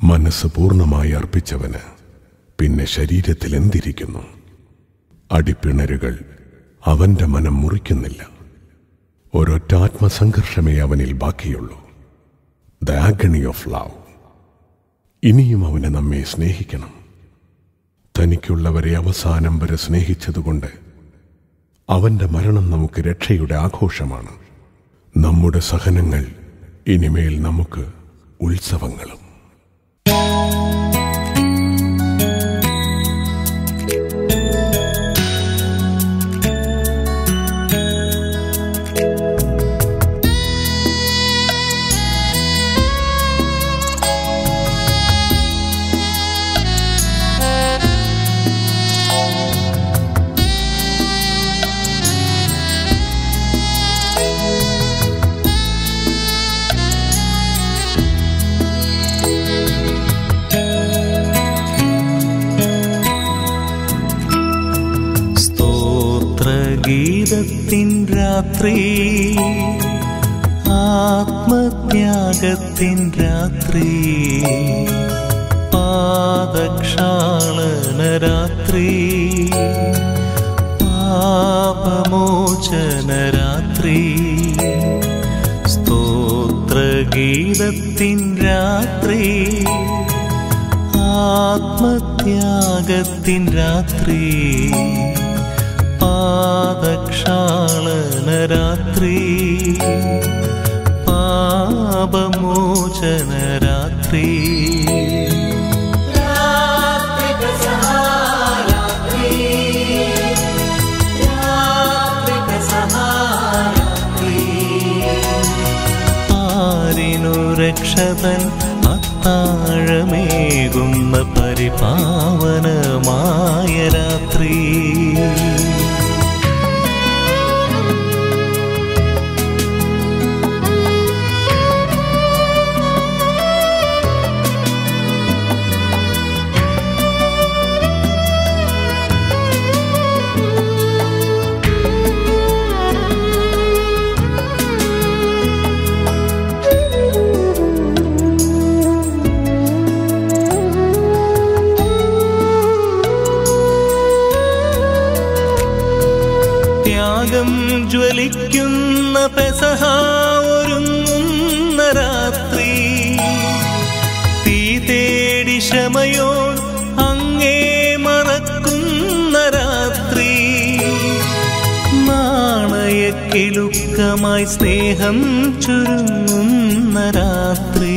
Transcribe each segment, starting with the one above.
മനസ്സ് പൂർണ്ണമായി അർപ്പിച്ചവന് പിന്നെ ശരീരത്തിൽ എന്തിരിക്കുന്നു അടിപ്പിണരുകൾ അവന്റെ മനം മുറിക്കുന്നില്ല ഒരൊറ്റ ആത്മസംഘർഷമേ അവനിൽ ബാക്കിയുള്ളൂ ദ ആഗണി ഓഫ് ലവ് ഇനിയും അവന് നമ്മെ സ്നേഹിക്കണം തനിക്കുള്ളവരെ അവസാനം വരെ സ്നേഹിച്ചതുകൊണ്ട് അവന്റെ മരണം നമുക്ക് രക്ഷയുടെ ആഘോഷമാണ് നമ്മുടെ സഹനങ്ങൾ ഇനിമേൽ നമുക്ക് ഉത്സവങ്ങളും സ്തോത്രഗീതത്തിൻ രാത്രി ആത്മത്യാഗത്തിൻ രാത്രി പാദക്ഷാളന രാത്രി പാപമോചന രാത്രി സ്തോത്രഗീതത്തിൻ രാത്രി ആത്മത്യാഗത്തിൻ രാത്രി പാദക്ഷാളന രാത്രി പാപമോചന രാത്രി ആരിനു രക്ഷതൻ അത്താഴമേകുന്ന പരിപാവനമായ രാത്രി ത്യാഗം ജ്വലിക്കുന്ന പെസഹ ഒരുങ്ങുന്ന രാത്രി തീ തേടി ക്ഷമയോ അങ്ങേ മറക്കുന്ന രാത്രി നാണയക്കിലുക്കമായി സ്നേഹം ചുരുങ്ങുന്ന രാത്രി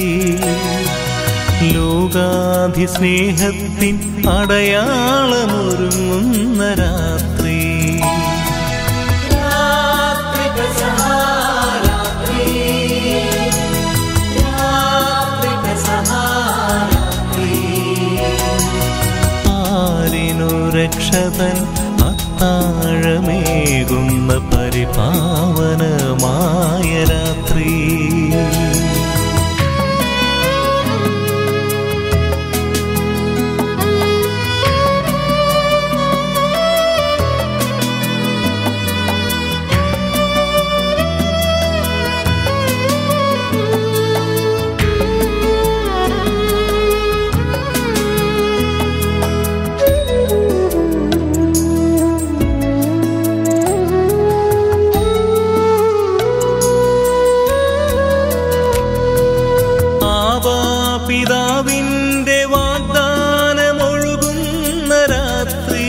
ലോകാധി സ്നേഹത്തിൻ അടയാളമൊരുങ്ങുന്ന രാത്രി ആരിനു രക്ഷതൻ അത്താഴമേകുന്ന പരിപാവനമായ രാത്രി ആവാപിതാവിന്റെ വാഗ്ദാനമൊഴുകുന്ന രാത്രി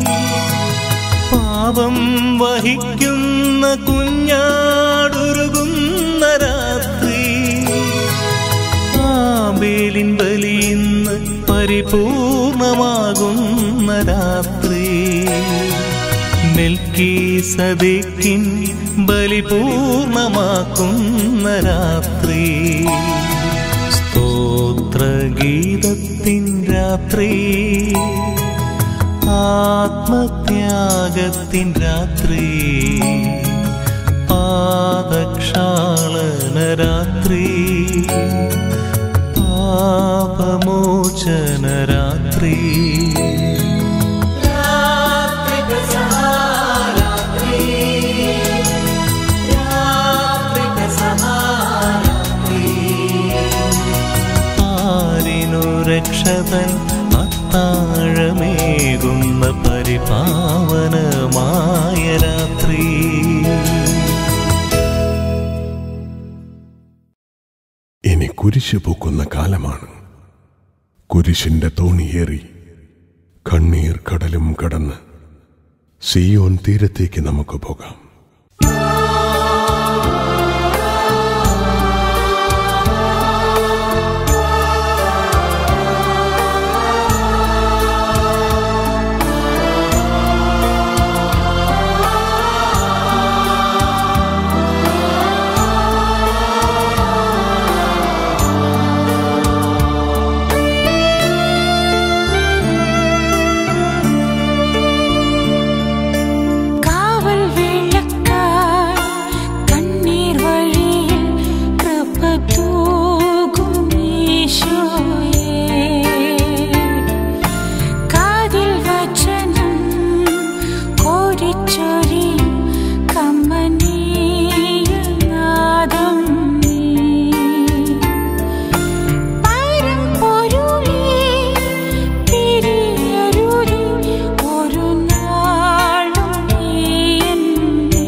പാപം വഹിക്കുന്ന കുഞ്ഞാടുരുകുന്ന രാത്രി ആബേലിൻ ബലിയിന്ന് പരിപൂർണമാകുന്ന രാത്രി നെൽക്കീ സദിക്കിൻ ബലി പൂർണ്ണമാക്കുന്ന രാത്രി സ്തോത്രഗീതത്തിൻ രാത്രി ആത്മത്യാഗത്തിൻ രാത്രി പാദക്ഷാളന രാത്രി പാപമോചന രാത്രി ആരിനു രക്ഷതൻ അത്താഴമേകുന്ന പരിപാവനമായ രാത്രി ഇനി കുരിശ് പൂക്കുന്ന കാലമാണ് കുരിശിന്റെ തോണിയേറി കണ്ണീർ കടലും കടന്ന് സിയോൻ തീരത്തേക്ക് നമുക്ക് പോകാം കാവൽ വിളക്കായി കണ്ണീർ വഴിയിൽ കൃപ തൂകും ഈശോയേ കാതിൽ വചനം കോരിച്ചൊരിയും കമ്മനീയ നാദം നീ പരം പൊരുളി തിരിയരുതി ഒരു നാളും നീ എന്നെ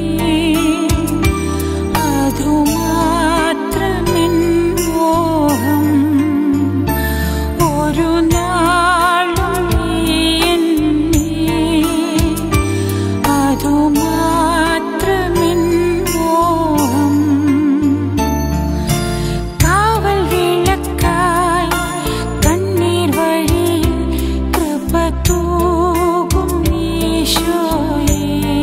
അതുമാത്രമെൻ മോഹം ഒരു നാളും നീ എന്നെ അതുമാത്രമെൻ മോഹം കാവൽ വിളക്കായി കണ്ണീർ വഴിയിൽ കൃപ തൂകും ഈശോയേ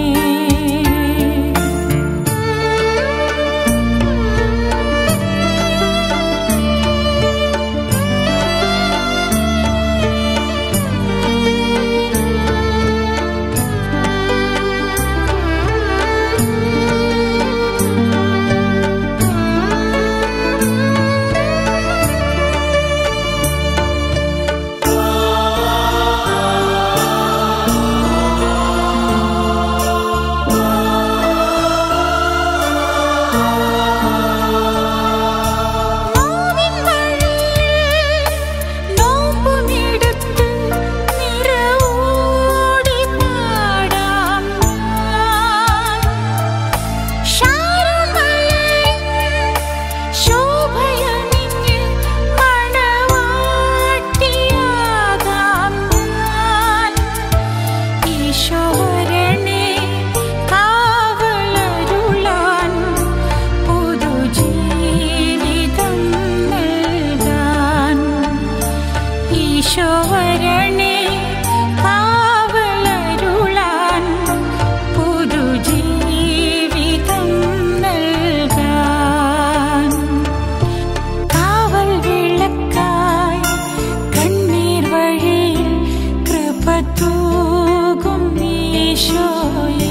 നോവിൻ വഴിയിൽ നോമ്പുമെടുത്ത് നിറവോടി പാടാം ഞാൻ. ശാരമലയിൽ ശോഭയണിഞ്ഞ് മണവാട്ടിയാകാം ഞാൻ. ഈശോവരണേ കാവലരുളാൻ പുതുജീവിതം നൽകാൻ ഈശോവരണേ കാവലരുളാൻ പുതുജീവിതം നൽകാൻ കാവൽ വിളക്കായി കണ്ണീർ വഴിയിൽ കൃപ തൂകും ഈശോയേ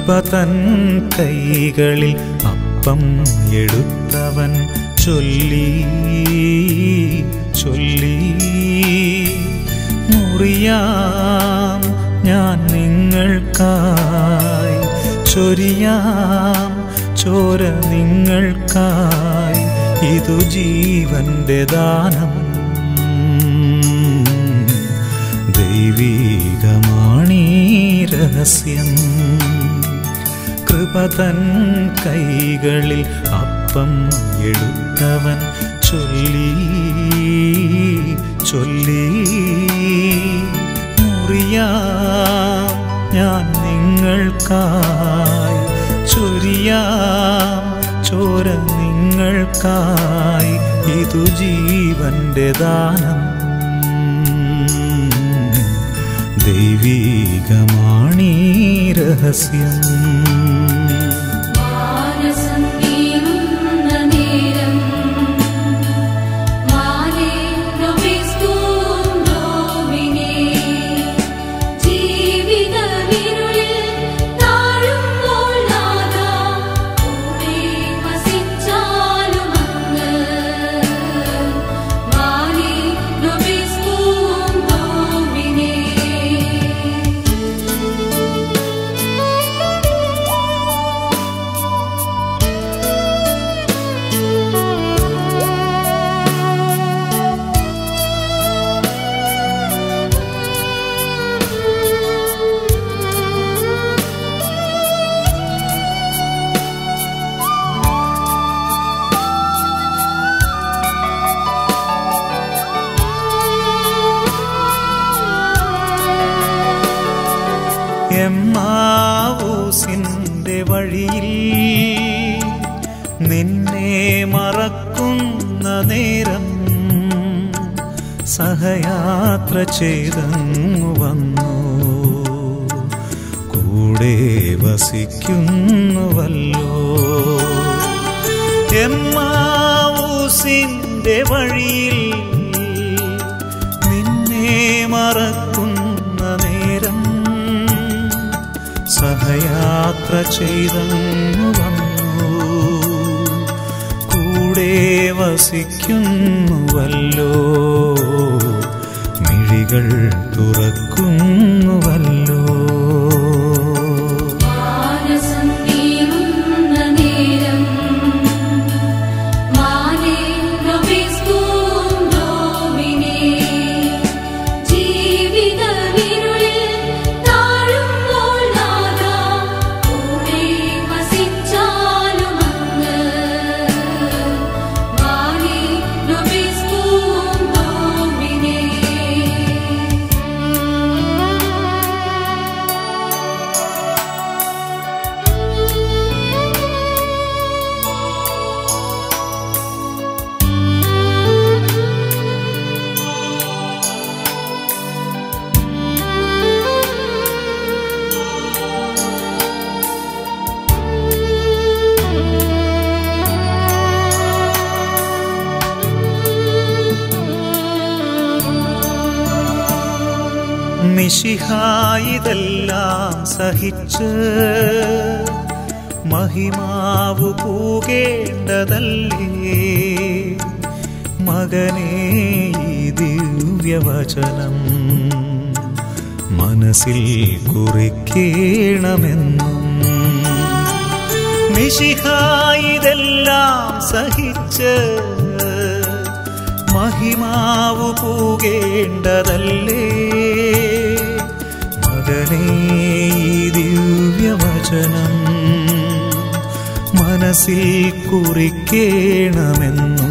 കൃപ തൻ കൈകളിൽ അപ്പം എടുത്തവൻ ചൊല്ലി ചൊല്ലി മുറിയാം ഞാൻ നിങ്ങൾക്കായി ചൊരിയാം ചോര നിങ്ങൾക്കായി ഇതു ജീവന്റെ ദാനം ദൈവീകമാണീ രഹസ്യം കൃപതൻ കൈകളിൽ അപ്പം എടുത്തവൻ ചൊല്ലി ചൊല്ലി മുറിയാം ഞാൻ നിങ്ങൾക്കായി ചൊരിയാം ചോര നിങ്ങൾക്കായി ഇതു ജീവന്റെ ദാനം ദൈവീകമാണീ രഹസ്യം മാനസം തീരുന്ന നേരം മാലേ നൊവിസ്തും ഡോമിനേ ജീവിതവിരുളിൽ താഴുമ്പോൾ നാഥാ കൂടെ വസിച്ചാലും അങ്ങ് മാലേ നൊവിസ്തും ഡോമിനേ എമ്മാവൂസിന്റെ വഴിയിൽ നിന്നെ മറക്കുന്ന നേരം സഹയാത്ര ചെയ്തങ്ങു വന്നു കൂടെ വസിക്കുന്നുവല്ലോ എമ്മാവൂസിന്റെ വഴിയിൽ നിന്നെ മറക്കുന്ന നേരം സഹയാത്ര ചെയ്തങ്ങു വന്നു കൂടെ വസിക്കുന്നുവല്ലോ മിഴികൾ തുറക്കുന്നുവല്ലോ മാനസം തീരുന്ന നേരം മാലേ നൊവിസ്തും ഡോമിനേ ജീവിതവിരുളിൽ താഴുമ്പോൾ നാഥാ കൂടെ വസിച്ചാലും അങ്ങ് മാലേ നൊവിസ്തും ഡോമിനേ മിശിഹായിതെല്ലാം സഹിച്ച് മഹിമാവ് പൂകേണ്ടതല്ലേ മകനേ ഈ ദിവ്യവചനം മനസ്സിൽ കുറിക്കേണമെന്നും മിശിഹായിതെല്ലാം സഹിച്ച് മഹിമാവ് പൂകേണ്ടതല്ലേ മകനേ ഈ ദിവ്യവചനം മനസ്സിൽ കുറിക്കേണമെന്നും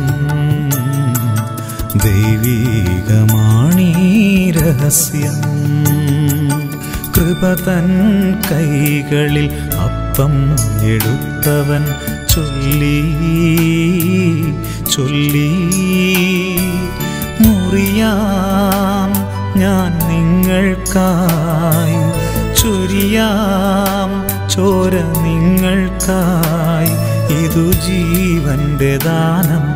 ദൈവീകമാണീ രഹസ്യം കൃപ തൻ കൈകളിൽ അപ്പം എടുത്തവൻ ചൊല്ലി ചൊല്ലി മുറിയാം ഞാൻ നിങ്ങൾക്കായി ചൊരിയാം ചോര നിങ്ങൾക്കായി ഇതു ജീവന്റെ ദാനം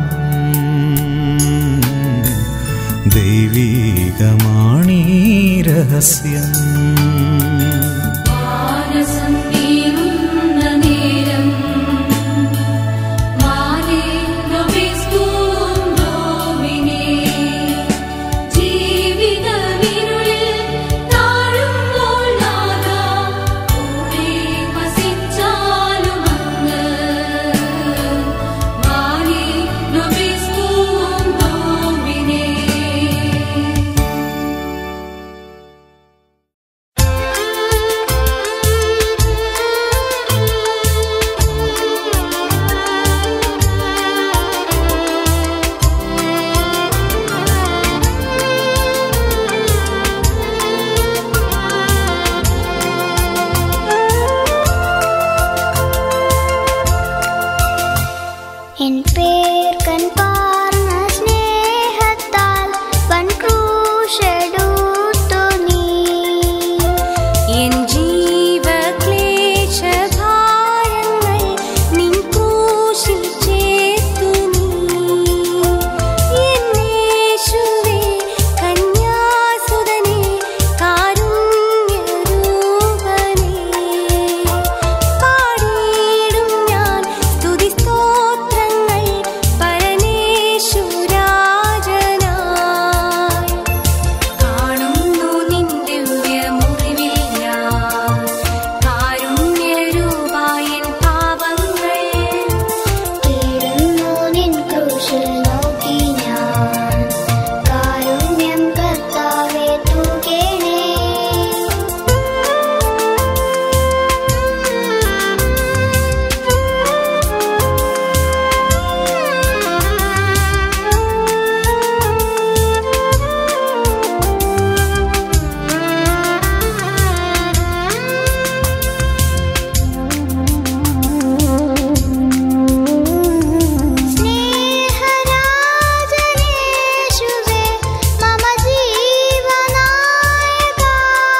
ദൈവീകമാണീ രഹസ്യം മാനസം തീരുന്ന എൻ പേർ കൺപാർന്ന സ്നേഹത്താൽ വൻ ക്രൂശെടുത്തു നീ എൻ ജീവക്ലേശഭാരങ്ങൾ നിൻ ക്രൂശിൽ ചേർത്തു നീ എന്നേശുവേ കന്യാസുതനേ കാരുണ്യരൂപനേ പാടിയിടും ഞാൻ സ്തുതിസ്തോത്രങ്ങൾ പരമേശുരാജനായി കാണുന്നു നിൻ ദിവ്യമുറിവിൽ ഞാൻ കാരുണ്യരൂപായൻ പാപങ്ങൾ കീഴുന്നു നിൻ ക്രൂശിൽ നോക്കി ഞാൻ കാരുണ്യം കർത്താവേ തൂകേണേ സ്നേഹരാജനേശുവേ മമ ജീവനായകാ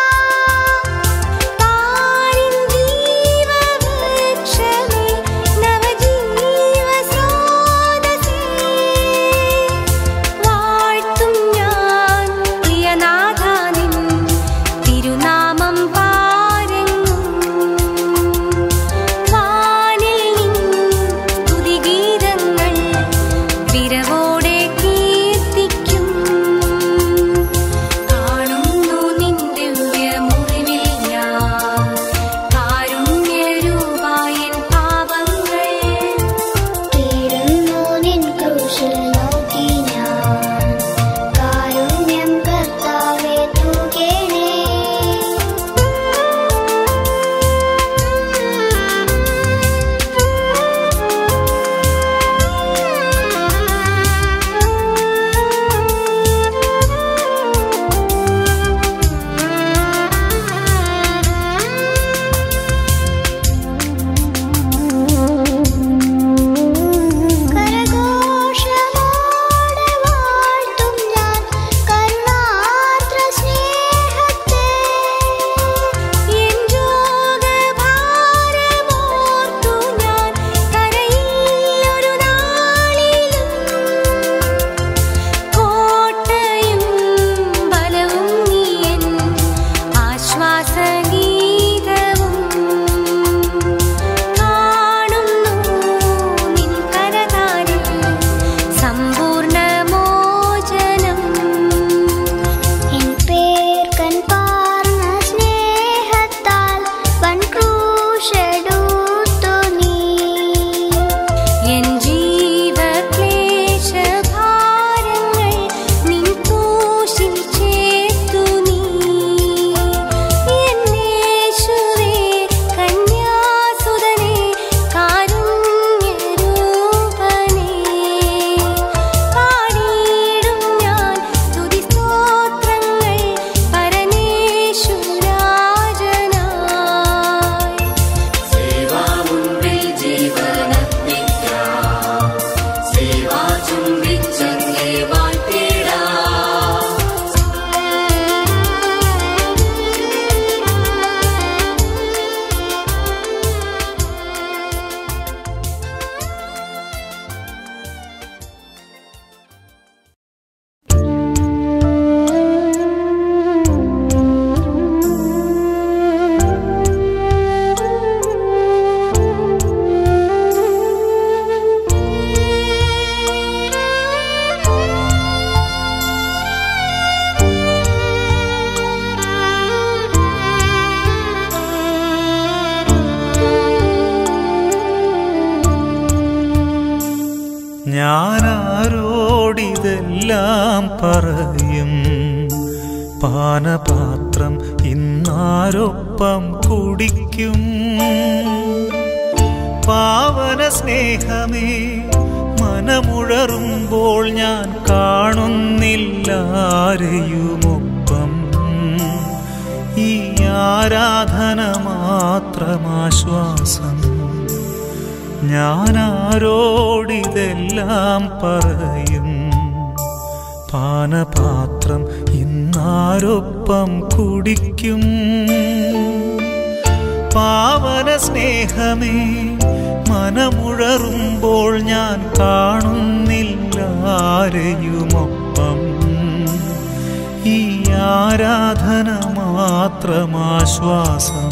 പാരിൻ ജീവവൃക്ഷമേ നവജീവസ്രോതസ്സേ വാഴ്ത്തും ഞാൻ പ്രിയനാഥാ നിൻ തിരുനാമം പാരെങ്ങും വാനിൽ നിൻ സ്തുതിഗീതങ്ങൾ വിരവോടെ കീർത്തിക്കും കാണുന്നു നിൻ ദിവ്യമുറിവിൽ ഞാൻ കാരുണ്യരൂപായൻ പാപങ്ങൾ കീഴുന്നു നിൻ ക്രൂശിൽ നോക്കി ഞാൻ കാരുണ്യം കർത്താവേ തൂകേണേ കരഘോഷമോടെ വാഴ്ത്തും ഞാൻ കരുണാർദ്ര സ്നേഹത്തെ എൻ രോഗഭാരമോർത്തു ഞാൻ കരയില്ലൊരു നാളിലും കോട്ടയും ബലവും നീ എൻ ആശ്വാസഗീതവും കാണുന്നു നിൻ കരതാരിൽ സമ്പൂർണ്ണ മോചനം എൻ പേർ കൺപാർന്ന സ്നേഹത്താൽ വൻ ക്രൂശെടുത്തു നീ എൻ ജീവക്ലേശഭാരങ്ങൾ നിൻ ക്രൂശിൽ ചേർത്തു നീ എന്നേശുവേ കന്യാസുതനേ കാരുണ്യരൂപനേ പാടിയിടും ഞാൻ സ്തുതിസ്തോത്രങ്ങൾ പരമേശുരാജനായി ഞാനാരോടിതെല്ലാം പറയും പാനപാത്രം ഇന്നാരൊപ്പം കുടിക്കും പാവന സ്നേഹമേ മനമുഴറുമ്പോൾ ഞാൻ കാണുന്നില്ലാരെയുമൊപ്പം ഈ ആരാധന മാത്രമാശ്വാസം ഞാനാരോടിതെല്ലാം പറയും പാനപാത്രം ഇന്നാരൊപ്പം കുടിക്കും പാവന സ്നേഹമേ മനമുഴറുമ്പോൾ ഞാൻ കാണുന്നില്ല ആരെയുമൊപ്പം ഈ ആരാധന മാത്രമാശ്വാസം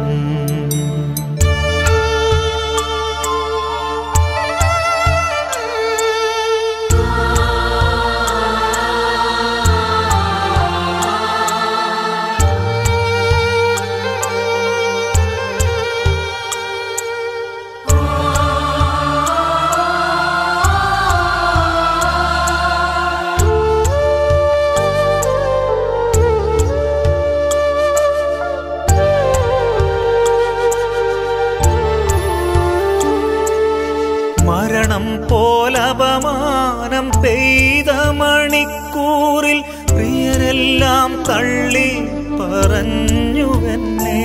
മരണം പോലപമാനം പെയ്ത മണിക്കൂറിൽ പ്രിയരെല്ലാം തള്ളി പറഞ്ഞുവെന്നെ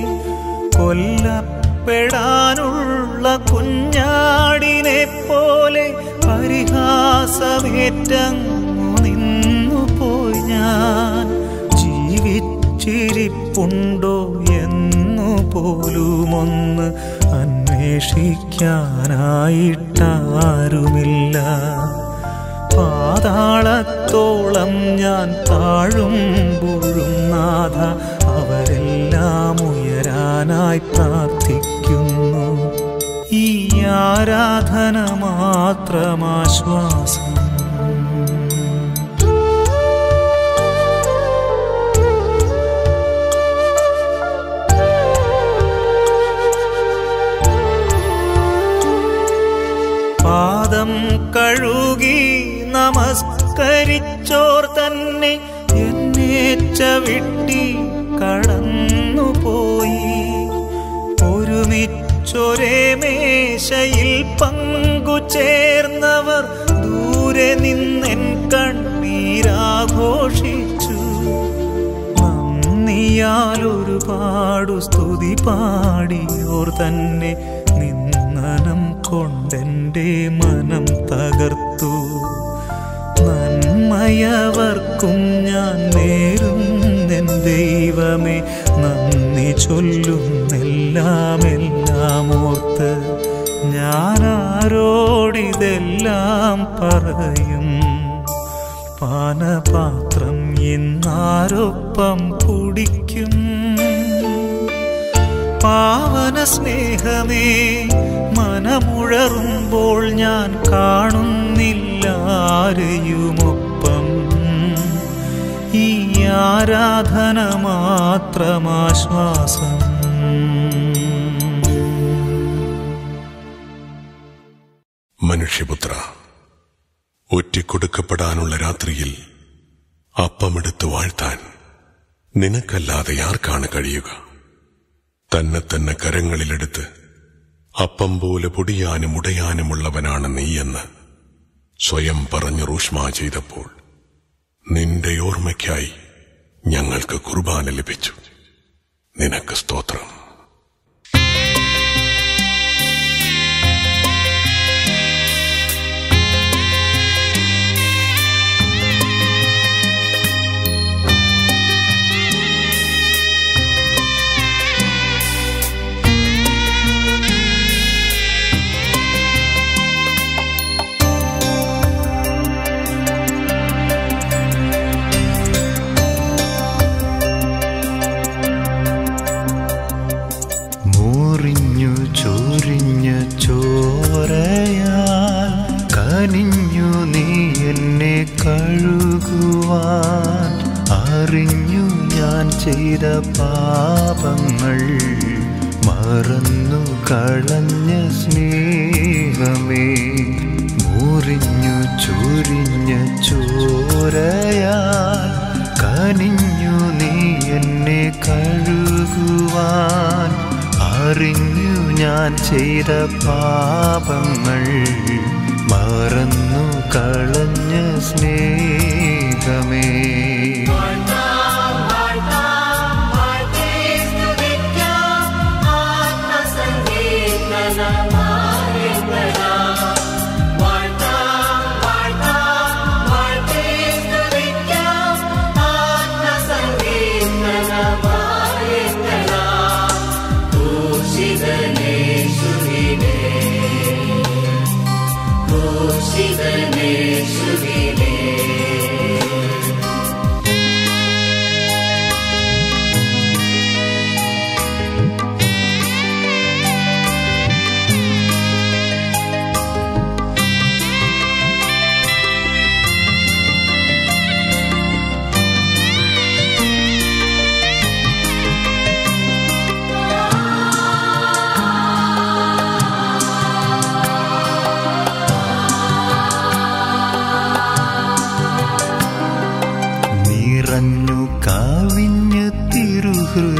കൊല്ലപ്പെടാനുള്ള കുഞ്ഞാടിനെ പോലെ പരിഹാസമേറ്റങ്ങു നിന്നു പോയി ഞാൻ ജീവിച്ചിരിപ്പുണ്ടോ എന്നു പോലുമൊന്ന് അന്വേഷിക്കാനായിട്ടാരുമില്ല പാതാളത്തോളം ഞാൻ താഴുമ്പോഴും നാഥ അവരെല്ലാം ഉയരാനായി പ്രാർത്ഥിക്കുന്നു ഈ ആരാധന മാത്രമാശ്വാസം പാദം കഴുകി നമസ്കരിച്ചോർ തന്നെ എന്നെ ചവിട്ടി കടന്നുപോയി ഒരുമിച്ചൊരേ മേശയിൽ പങ്കുചേർന്നവർ ദൂരെ നിന്നെൻ കണ്ണീരാഘോഷിച്ചു നന്ദിയാൽ ഒരുപാടു സ്തുതി പാടിയോർ തന്നെ നിന്നനം കൊണ്ടെൻ്റെ മനം തകർത്തു നന്മയവർക്കും ഞാൻ നേരും എൻ ദൈവമേ നന്ദി ചൊല്ലുന്നെല്ലാം എല്ലാം ഓർത്ത് ഞാനാരോടിതെല്ലാം പറയും പാനപാത്രം ഇന്നാരൊപ്പം കുടിക്കും പാവന സ്നേഹമേ മനമുഴറുമ്പോൾ ഞാൻ കാണുന്നില്ല ആരെയുമൊപ്പം ഈ ആരാധന മാത്രമാശ്വാസം മനുഷ്യപുത്ര ഒറ്റിക്കൊടുക്കപ്പെടാനുള്ള രാത്രിയിൽ അപ്പമെടുത്ത് വാഴ്ത്താൻ നിനക്കല്ലാതെ ആർക്കാണ് കഴിയുക തന്നെ തന്നെ കരങ്ങളിലെടുത്ത് അപ്പം പോലെ പൊടിയാനും ഉടയാനുമുള്ളവനാണ് നീയെന്ന് സ്വയം പറഞ്ഞു റൂഷ്മ ചെയ്തപ്പോൾ നിന്റെ ഓർമ്മയ്ക്കായി ഞങ്ങൾക്ക് കുർബാന ലഭിച്ചു നിനക്ക് സ്തോത്രം മുറിഞ്ഞു ചൊരിഞ്ഞ ചോരയാൽ കനിഞ്ഞു നീ എന്നെ കഴുകുവാൻ അറിഞ്ഞു ഞാൻ ചെയ്ത പാപങ്ങൾ മറന്നു കളഞ്ഞ സ്നേഹമേ മുറിഞ്ഞു ചൊരിഞ്ഞ ചോരയാൽ കനിഞ്ഞു നീ എന്നെ കഴുകുവാൻ അറിഞ്ഞു ഞാൻ ചെയ്ത പാപങ്ങൾ മറന്നു കളഞ്ഞ സ്നേഹമേ ആത്മസങ്കീർത്തനമായി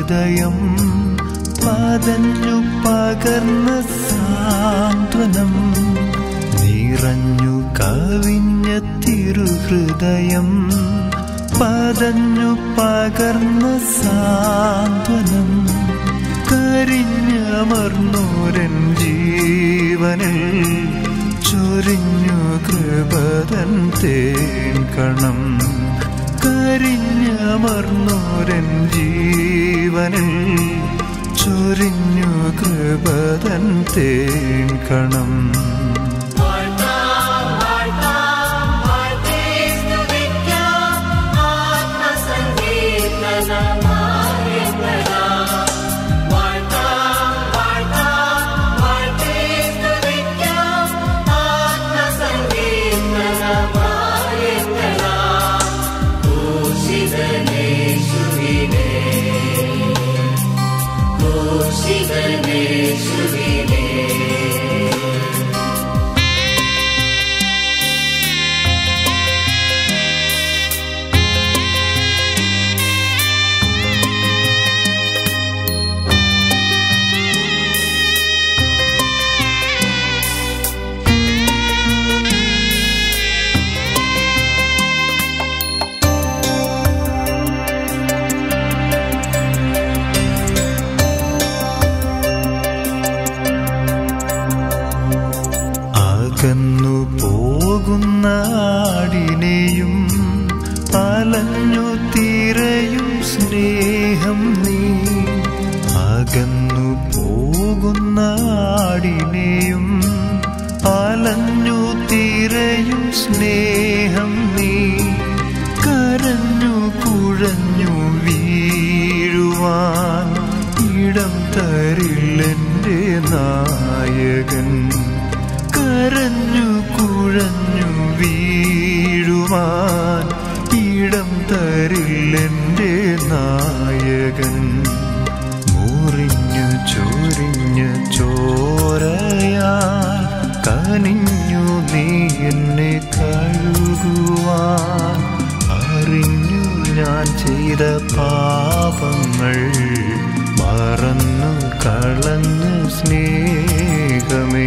തിരുഹൃദയം പതഞ്ഞു പകർന്ന സാന്ത്വനം നിറഞ്ഞു കവിഞ്ഞ തിരുഹൃദയം പതഞ്ഞു പകർന്ന സാന്ത്വനം കരിഞ്ഞമർന്നോരൻ ജീവനിൽ ചൊരിഞ്ഞു കൃപതൻ തേൻ കണം കരിഞ്ഞമർന്നോരൻ ജീവനിൽ ചൊരിഞ്ഞു കൃപതൻ തേൻ കണം അകന്നു പോകുന്ന ആടിനെയും അലഞ്ഞു തിരയും സ്നേഹം നീ അകന്നു പോകുന്ന ആടിനെയും അലഞ്ഞു തിരയും സ്നേഹം നീ കരഞ്ഞു കുഴഞ്ഞു വീഴുവാൻ ഇടം തരില്ലെന്റെ നായകൻ കരഞ്ഞു കുഴഞ്ഞു വീഴുവാൻ ഇടം തരില്ലെന്റെ നായകൻ മുറിഞ്ഞു ചൊരിഞ്ഞു ചോരയാൽ കനിഞ്ഞു നീ എന്നെ കഴുകുവാൻ അറിഞ്ഞു ഞാൻ ചെയ്ത പാപങ്ങൾ മറന്നു കളഞ്ഞു സ്നേഹമേ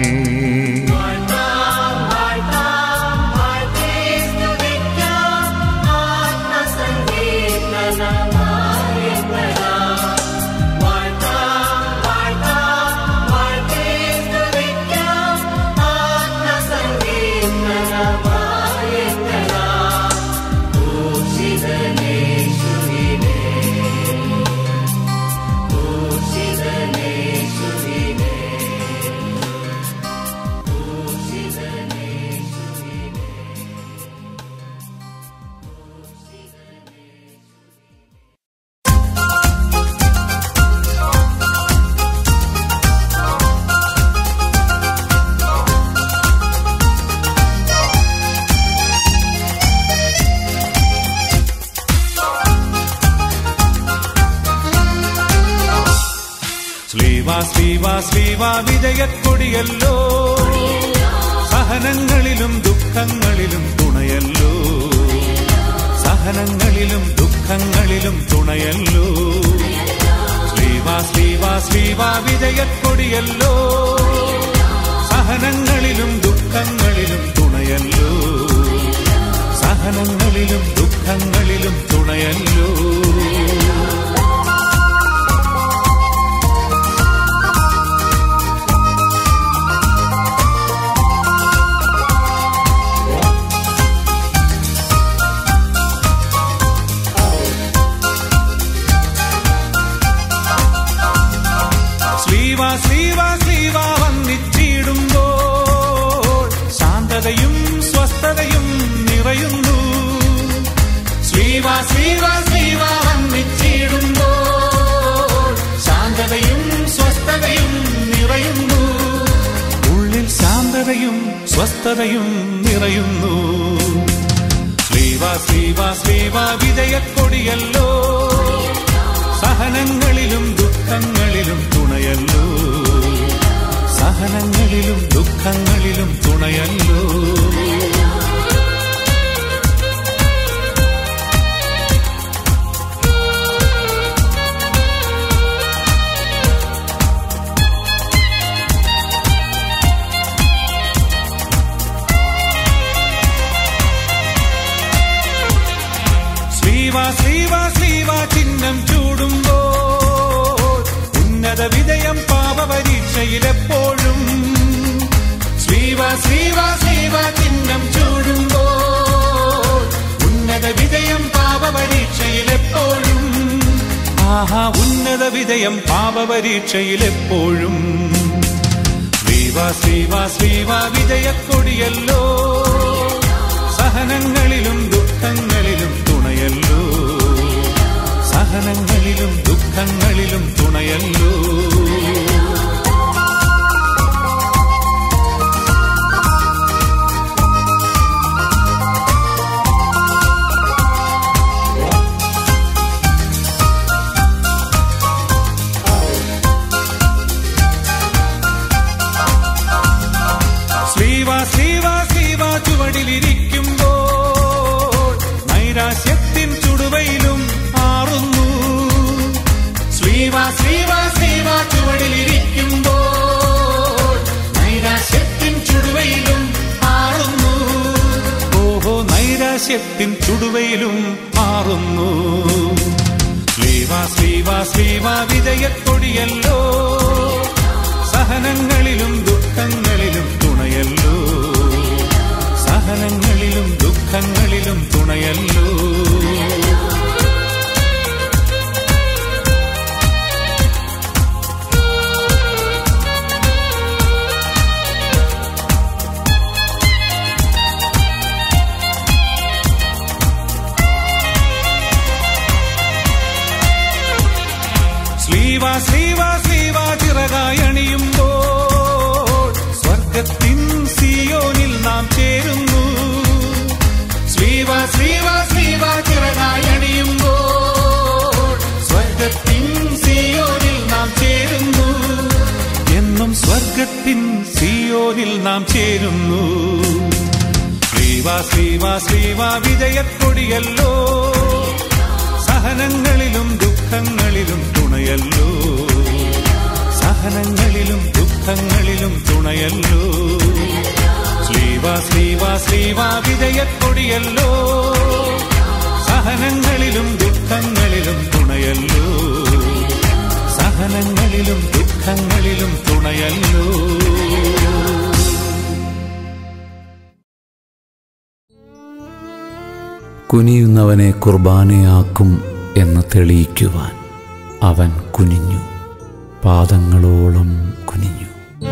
ശ്ലീവ ശ്ലീവ ശ്ലീവ വിജയക്കൊടിയല്ലോ സഹനങ്ങളിലും ദുഃഖങ്ങളിലും തുണയല്ലോ സഹനങ്ങളിലും ദുഃഖങ്ങളിലും തുണയല്ലോ ശ്ലീവ ശ്ലീവ ശ്ലീവ വിജയക്കൊടിയല്ലോ സഹനങ്ങളിലും ദുഃഖങ്ങളിലും തുണയല്ലോ സഹനങ്ങളിലും ദുഃഖങ്ങളിലും തുണയല്ലോ ശ്ലീവ ശ്ലീവ ശ്ലീവ വന്നിച്ചിടുമ്പോൾ ശാന്തതയും സ്വസ്ഥതയും നിറയുന്നു ശ്ലീവ ശ്ലീവ ശ്ലീവ വന്നിച്ചിടുമ്പോൾ ശാന്തതയും സ്വസ്ഥതയും നിറയുന്നു ഉള്ളിൽ ശാന്തതയും സ്വസ്ഥതയും നിറയുന്നു ശ്ലീവ ശ്ലീവ ശ്ലീവ വിജയക്കൊടിയല്ലോ സഹനങ്ങളിലും ദുഃഖങ്ങളിലും തുണയല്ലോ സഹനങ്ങളിലും ദുഃഖങ്ങളിലും തുണയല്ലോ ചിഹ്നം ചൂടുമ്പോൾ ഉന്നത വിജയം പാപപരീക്ഷയിലെപ്പോഴും ശ്രീവ ശ്രീവ ശ്രീവ ചിഹ്നം ചൂടുമ്പോൾ ഉന്നത വിജയം പാപപരീക്ഷയിലെപ്പോഴും ആഹാ ഉന്നത വിജയം പാപപരീക്ഷയിലെപ്പോഴും ശ്രീവ ശ്രീവ ശ്രീവ വിജയക്കൊടിയല്ലോ സഹനങ്ങളിലും ദുഃഖങ്ങളിലും തുണയല്ലോ സഹനങ്ങളിലും ദുഃഖങ്ങളിലും തുണയല്ലോ ശ്രീവ ശ്രീവ ശ്രീവ ചുവടിലിരിക്കുമ്പോൾ നൈരാശ്യത്തിൻ ചുടുവയിലും ആറുന്നു ശ്രീവ ശ്രീവ ശ്രീവ ചുവടിലിരിക്കുമ്പോൾ നൈരാശ്യത്തിൻ ചുടുവയിലും ആറുന്നു ഓഹോ നൈരാശ്യത്തിൻ ചുടുവയിലും ആറുന്നു ശ്രീവ ശ്രീവ ശ്രീവ വിജയക്കൊടിയല്ലോ സഹനങ്ങളിലും ദുഃഖങ്ങളിലും തുണയല്ലോ സഹനങ്ങളിലും ദുഃഖങ്ങളിലും തുണയല്ലോ ശ്രീവ ശ്രീവ ശ്രീവ ചിറകായണിയുമ്പോൾ സ്വർഗത്തിൻ സിയോനിൽ നാം ചേരുന്നു ശ്രീവ ശ്രീവ ശ്രീവ ചിറകായണിയുമ്പോൾ സ്വർഗത്തിൻ സിയോനിൽ നാം ചേരുന്നു എന്നും സ്വർഗത്തിൻ സിയോനിൽ നാം ചേരുന്നു ശ്രീവ ശ്രീവ ശ്രീവ വിജയക്കൊടിയല്ലോ സഹനങ്ങളിലും ദുഃഖങ്ങളിലും തുണയല്ലോ സഹനങ്ങളിലും ദുഃഖങ്ങളിലും തുണയല്ലോ ശ്രീവ ശ്രീവ ശ്രീവ വിജയക്കൊടിയല്ലോ സഹനങ്ങളിലും ദുഃഖങ്ങളിലും തുണയല്ലോ സഹനങ്ങളിലും ദുഃഖങ്ങളിലും തുണയല്ലോ കുനിയുന്നവനെ കുർബാനയാക്കും എന്ന് തെളിയിക്കുവാൻ അവൻ കുനിഞ്ഞു പാദങ്ങളോളം കുനിഞ്ഞു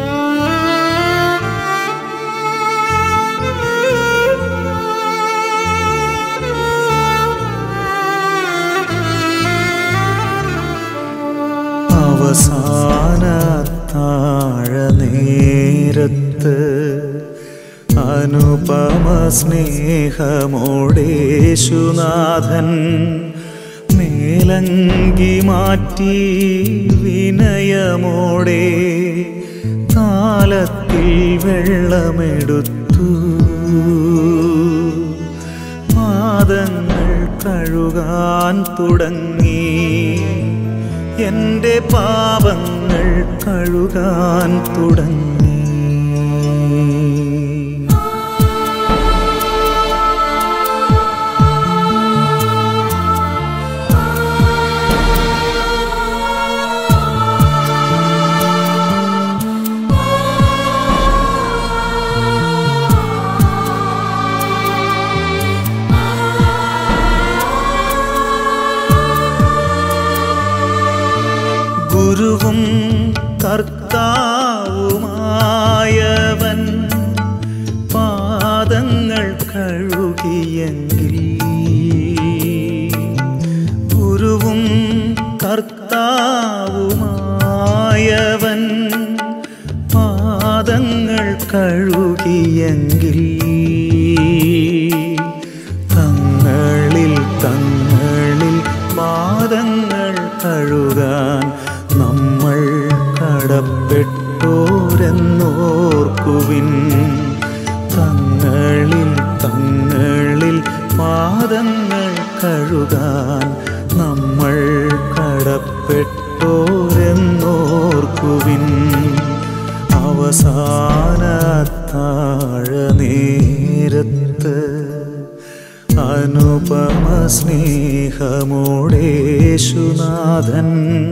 അവസാന താഴ നേരത്ത് അനുപമ സ്നേഹമോടേശുനാഥൻ മേലങ്കി മാറ്റി വിനയമോടെ കാലത്തിൽ വെള്ളമെടുത്തു പാദങ്ങൾ കഴുകാൻ തുടങ്ങി എൻ്റെ പാപങ്ങൾ കഴുകാൻ തുടങ്ങി ഗുരുവും കർത്താവുമായവൻ പാദങ്ങൾ കഴുകിയെങ്കിൽ ഗുരുവും കർത്താവുമായവൻ പാദങ്ങൾ കഴുകിയെങ്കിൽ തങ്ങളിൽ തങ്ങളിൽ പാദങ്ങൾ കഴുകാൻ നമ്മൾ കടപ്പെട്ടോരെന്നോർക്കുവിൻ തങ്ങളിൽ തങ്ങളിൽ പാദങ്ങൾ കഴുകാൻ നമ്മൾ കടപ്പെട്ടോരെന്നോർക്കുവിൻ അവസാന താഴ നേരത്ത് അനുപമ സ്നേഹമോടേശുനാഥൻ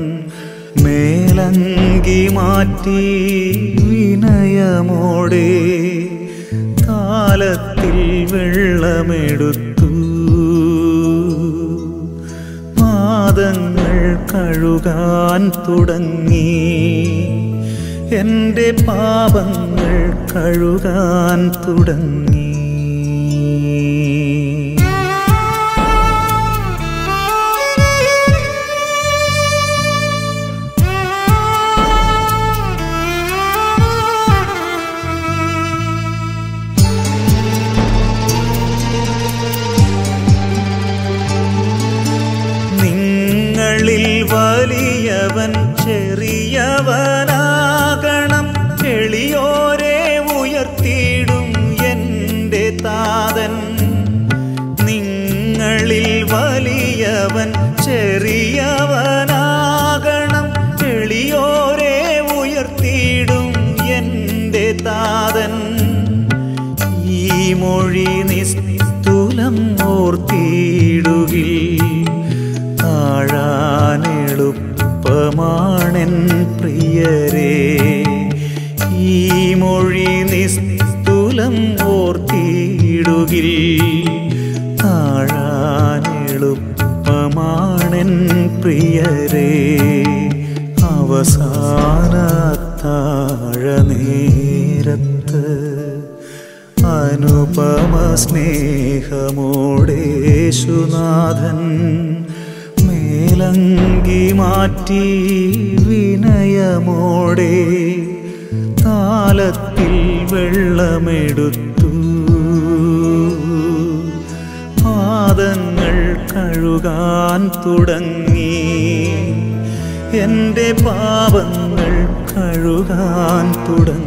മേലങ്കി മാറ്റി വിനയമോടെ കാലത്തിൽ വെള്ളമെടുത്തു പാദങ്ങൾ കഴുകാൻ തുടങ്ങി എൻ്റെ പാപങ്ങൾ കഴുകാൻ തുടങ്ങി നിങ്ങളിൽ വലിയവൻ ചെറിയവനാകണം എളിയോരെ ഉയർത്തിയിടും എൻ്റെ താതൻ നിങ്ങളിൽ വലിയവൻ ചെറിയവനാകണം എളിയോരെ ഉയർത്തിയിടും എൻ്റെ താതൻ ഈ മൊഴി നിസ്തുലം ഓർത്തിയിടുകിൽ താഴാനെളുപ്പമാണെൻ പ്രിയരേ ഈ മൊഴി നിസ്തുലം ഓർത്തിയിടുകിൽ താഴാനെളുപ്പമാണെൻ പ്രിയരേ അവസാന താഴനേരത്ത് അനുപമ സ്നേഹമോടേശുനാഥൻ മേലങ്കി മാറ്റി വിനയമോടെ താലത്തിൽ വെള്ളമെടുത്തു പാദങ്ങൾ കഴുകാൻ തുടങ്ങി എൻ്റെ പാപങ്ങൾ കഴുകാൻ തുടങ്ങി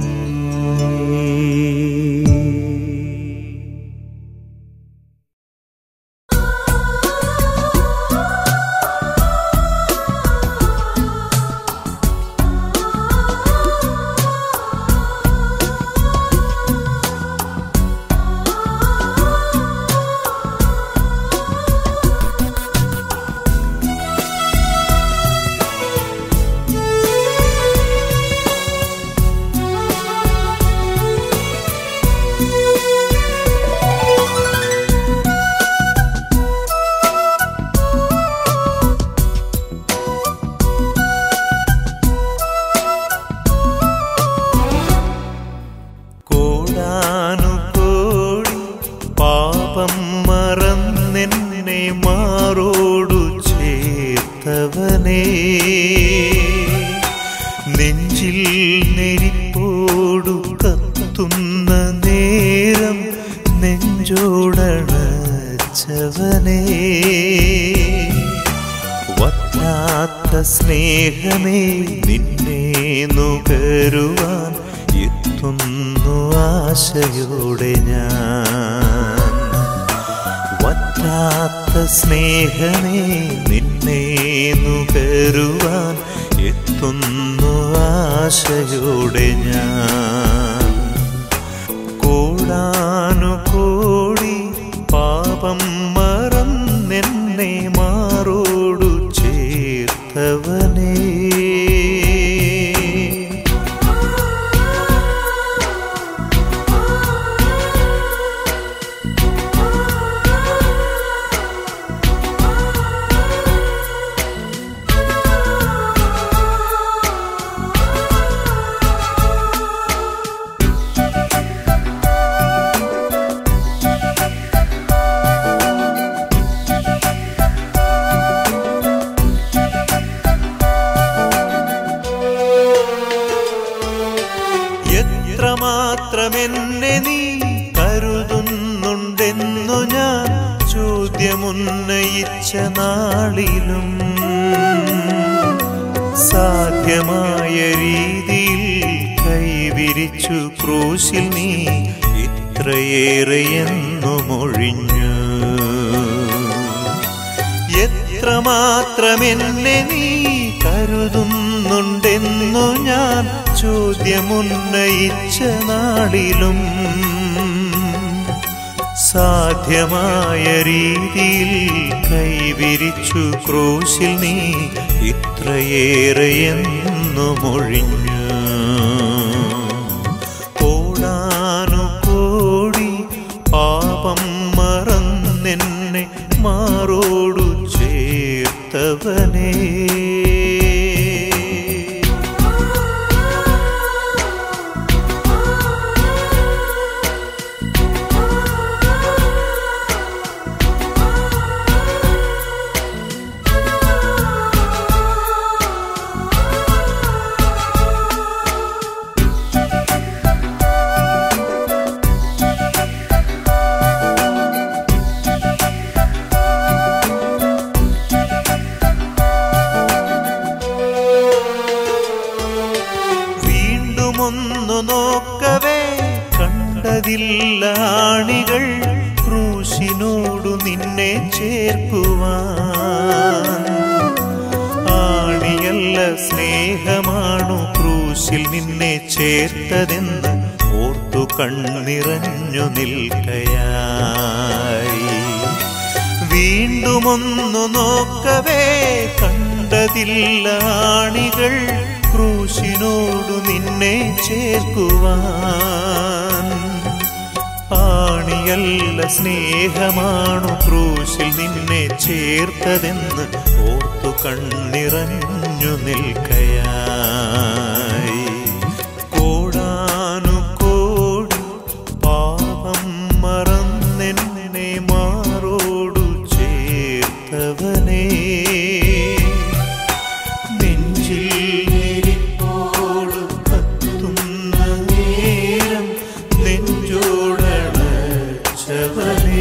കോടാനുകോടി പാപം മറന്നെന്നെ മാറോടു ചേർത്തവനേ നെഞ്ചിൽ നെരിപ്പോടു കത്തുന്ന നേരം നെഞ്ചോടണച്ചവനേ വറ്റാത്ത സ്നേഹമേ നിന്നെ നുകരുവാൻ എത്തുന്നു ആശയോടെ ഞാൻ വറ്റാത്ത സ്നേഹമേ നിന്നെ നുകരുവാൻ എത്തുന്നു ആശയോടെ ഞാൻ കോടാനുകോടി പാപം മറന്നെന്നെ മാറോടു ചേർത്തവനേ എത്രമാത്രം എന്നെ നീ കരുതുന്നുണ്ടെന്നു ഞാൻ ചോദ്യമുന്നയിച്ച നാളിലും സാധ്യമായ രീതിയിൽ കൈവിരിച്ചു ക്രൂശിൽ നീ ഇത്രയേറെ എന്നു മൊഴിഞ്ഞു എത്രമാത്രം എന്നെ നീ കരുതുന്നുണ്ടെന്നു ഞാൻ ചോദ്യമുന്നയിച്ച നാളിലും സാധ്യമായ രീതിയിൽ കൈവിരിച്ചു ക്രൂശിൽ നീ ഇത്രയേറെ എന്നു മൊഴിഞ്ഞു കോടാനു കോടി പാപം മറന്നെന്നെ മാറോടു ചേർത്തവനേ വീണ്ടും ഒന്നു നോക്കവേ കണ്ടതില്ല ആണികൾ ക്രൂശിനോടു നിന്നെ ചേർക്കുവാൻ ആണിയല്ല സ്നേഹമാണു ക്രൂശിൽ നിന്നെ ചേർത്തതെന്ന് ഓർത്തു കണ്ണിറഞ്ഞു നിൽക്കയായി വീണ്ടും ഒന്നു നോക്കവേ കണ്ടതില്ല ആണികൾ ക്രൂശിനോടു നിന്നെ ചേർക്കുവാൻ ആണിയല്ല സ്നേഹമാണു ക്രൂശിൽ നിന്നെ ചേർത്തതെന്ന് ഓർത്തു കണ്ണിറഞ്ഞു നിൽക്കയായി കോടാനു കോടി പാപം മറന്നെന്നെ മാറോടു ചേർത്തവനേ നെഞ്ചിൽ എരിപ്പോടു കത്തുന്ന നേരം നെഞ്ചോടണച്ചവനേ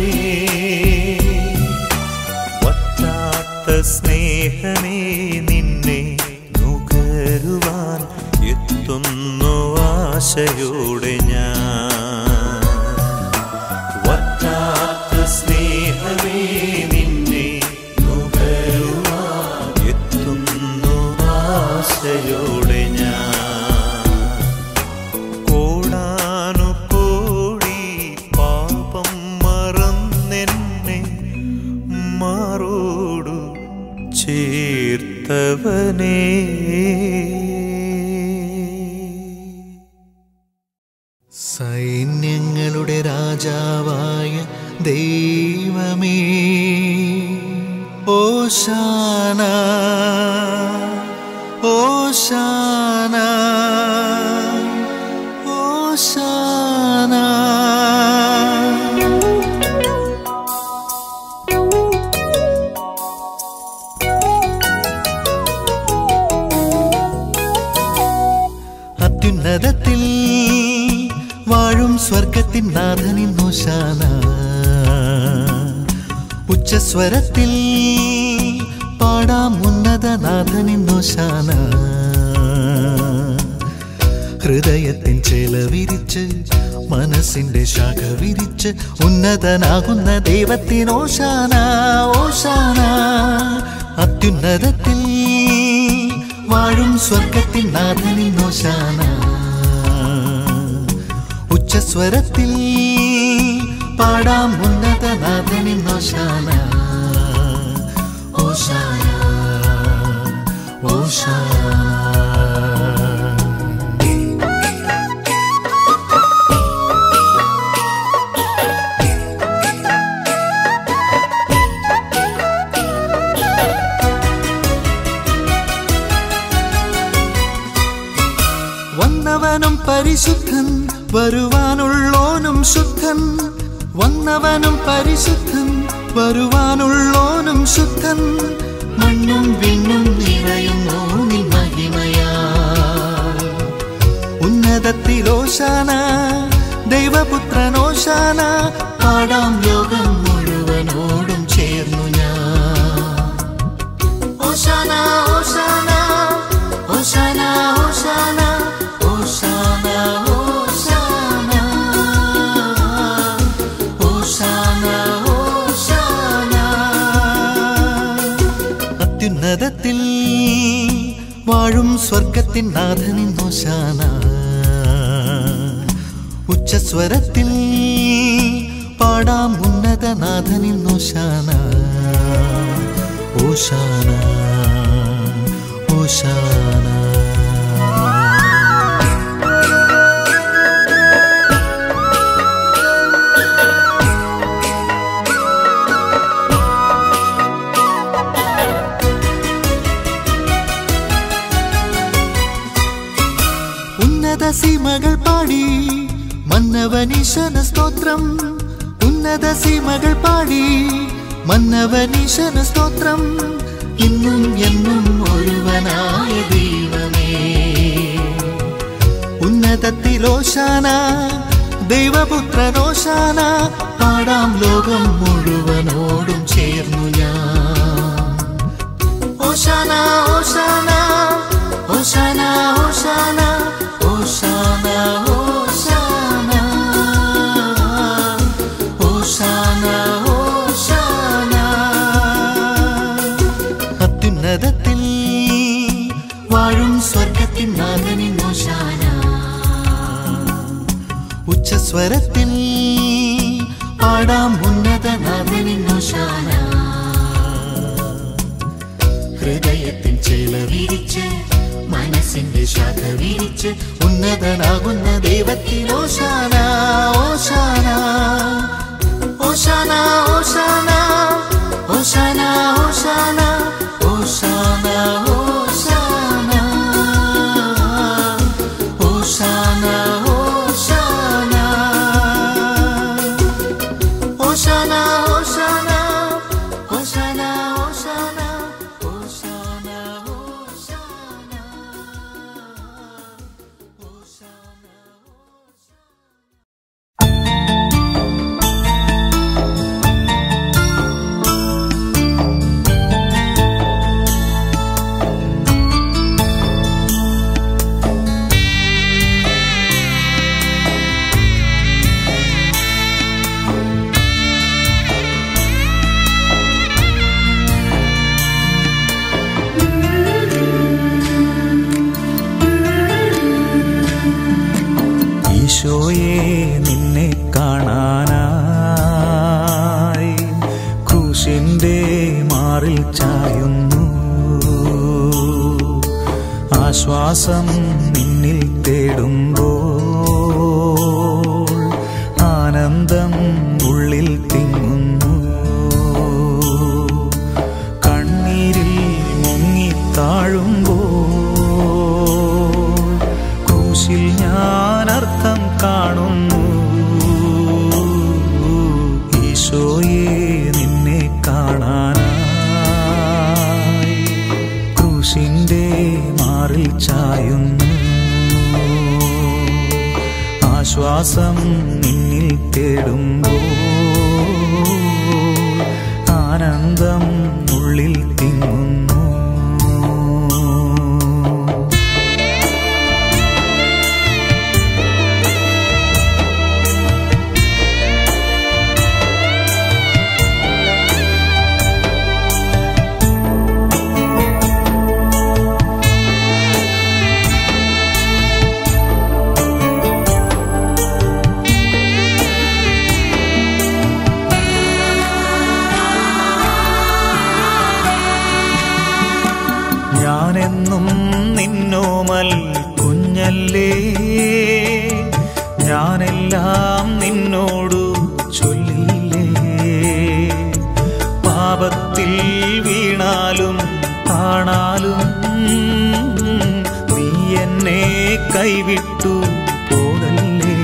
വറ്റാത്ത സ്നേഹമേ നിന്നെ നുകരുവാൻ എത്തുന്നു ആശയോടെ ഞാൻ വറ്റാത്ത സ്നേഹമേ നിന്നെ നുകരുവാൻ എത്തുന്നു ആശയോടെ ഞാൻ കോടാനു കോടി പാപം മറന്നെന്നെ മാറോടു ചേർത്തവനേ സൈന്യങ്ങളുടെ രാജാവായ ദൈവമേ ഓശാന ഓശാന ഓശാന അത്യുന്നതത്തിൽ വാഴും സ്വർഗത്തിൻ നാഥനിൻ നോശാന ഉച്ചസ്വരത്തിൽ പാടാം ഉന്നത നാഥനിൻ നോശാന ഹൃദയത്തിൻ ചേല വിരിച്ച് മനസ്സിന്റെ ശാഖ വിരിച്ച് ഉന്നതനാകുന്ന ദൈവത്തിൻ ഓശാന ഓശാന അത്യുന്നതത്തിൽ വാഴും സ്വർഗത്തിൻ നാഥനിൻ ഓശാന ഉച്ചസ്വരത്തിൽ പാടാം ഉന്നത നാഥനിൻ ഓശാന ഓശാന ഓശാന വന്നവനും പരിശുദ്ധൻ വരുവാനുള്ളോനും ശുദ്ധൻ വന്നവനും പരിശുദ്ധൻ വരുവാനുള്ളോനും ശുദ്ധൻ മണ്ണും വിണ്ണും നിറയുന്നു നിൻ മഹിമയാ ഉന്നതത്തിലോശാന ദൈവപുത്രനോശാന പാടാം ലോകം മുഴുവനോടും ചേർന്നു ഞാൻ ഓശാന ഓശാന ഓശാന ഓശാന ഓശാന ഓശാന ഓശാന ഓശാന അത്യുന്നതത്തിൽ വാഴും സ്വർഗത്തിൻ നാഥനിൻ ഓശാന ഉച്ചസ്വരത്തിൽ പാടാം പാടാം ഉന്നതനാഥനിന്നോശാന ഓശാന ഓശാന ഉന്നത സീമകൾ പാടി മന്നവനീശന സ്തോത്രം ഉന്നത സീമകൾ പാടി മന്നവനീശന സ്തോത്രം ഇന്നും എന്നും ഒരുവനായ ദൈവമേ ഉന്നതത്തിലോശാന ദൈവപുത്രനോശാന പാടാം ലോകം മുഴുവനോടും ചേർന്നു ഞാൻ ഓശാന ഓശാന ഓശാന ഓശാന ഓശാന ഓശാന ഓശാന ഓശാന അത്യുന്നതത്തിൽ വാഴും സ്വർഗത്തിൻ നാഥനിൻ ഓശാന ഉച്ചസ്വരത്തിൽ പാടാം ഉന്നതനാഥനിൻ ഓശാന ഹൃദയത്തിൻ ചേല വിരിച്ച് മനസ്സിന്റെ ശാഖ വിരിച്ച് ഉന്നതനാകുന്ന ദൈവത്തിൽ ഓശാന ഓശാന ഓശാന ഓശാന ഓശാന ഓശാന ഓശാന ഓശാന ഓശാന ഓശാന ഓശാന ഓശാന ഓശാന ഓശാന ഓശാന ഈശോയെ നിന്നെ കാണാനായി ക്രൂശിന്റെ മാറിൽ ചായുന്നു ആശ്വാസം നിന്നിൽ തേടുമ്പോൾ ആനന്ദം ഉള്ളിൽ തിങ്ങുന്നു കണ്ണീരിൽ മുങ്ങിത്താഴുമ്പോൾ ക്രൂശിൽ ഞാൻ അർത്ഥം കാണുന്നു ഈശോയെ നിന്നെ കാണാനായി ക്രൂശിന്റെ മാറിൽ ചായുന്നു ആശ്വാസം നിന്നിൽ തേടുമ്പോൾ ആനന്ദം ഉള്ളിൽ തിങ്ങുന്നു ഞാനെന്നും നിന്നോമൽ കുഞ്ഞല്ലേ ഞാനെല്ലാം നിന്നോടു ചൊല്ലില്ലേ പാപത്തിൽ വീണാലും കാണാലും നീ എന്നെ കൈവിട്ടു പോകല്ലേ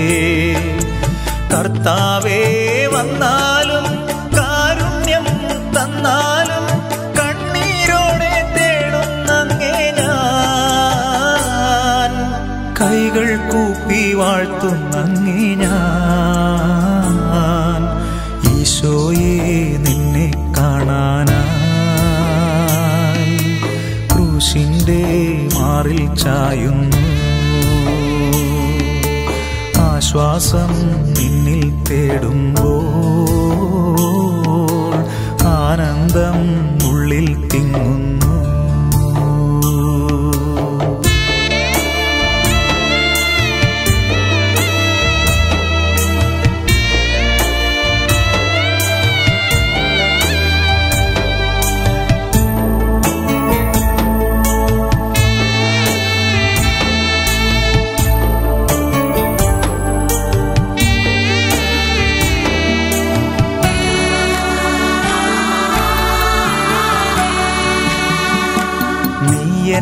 കർത്താവേ വന്നാലും കാരുണ്യം തന്നാലും കണ്ണീരോടെ തേടുന്നങ്ങേ ഞാൻ കൈകൾ കൂപ്പി വാഴ്ത്തുന്നങ്ങേ ഞാൻ ഈശോയെ നിന്നെ കാണാനായി ക്രൂശിന്റെ മാറിൽ ചായുന്നു ആശ്വാസം നിന്നിൽ തേടുമ്പോൾ ആനന്ദം ഉള്ളിൽ തിങ്ങുന്നു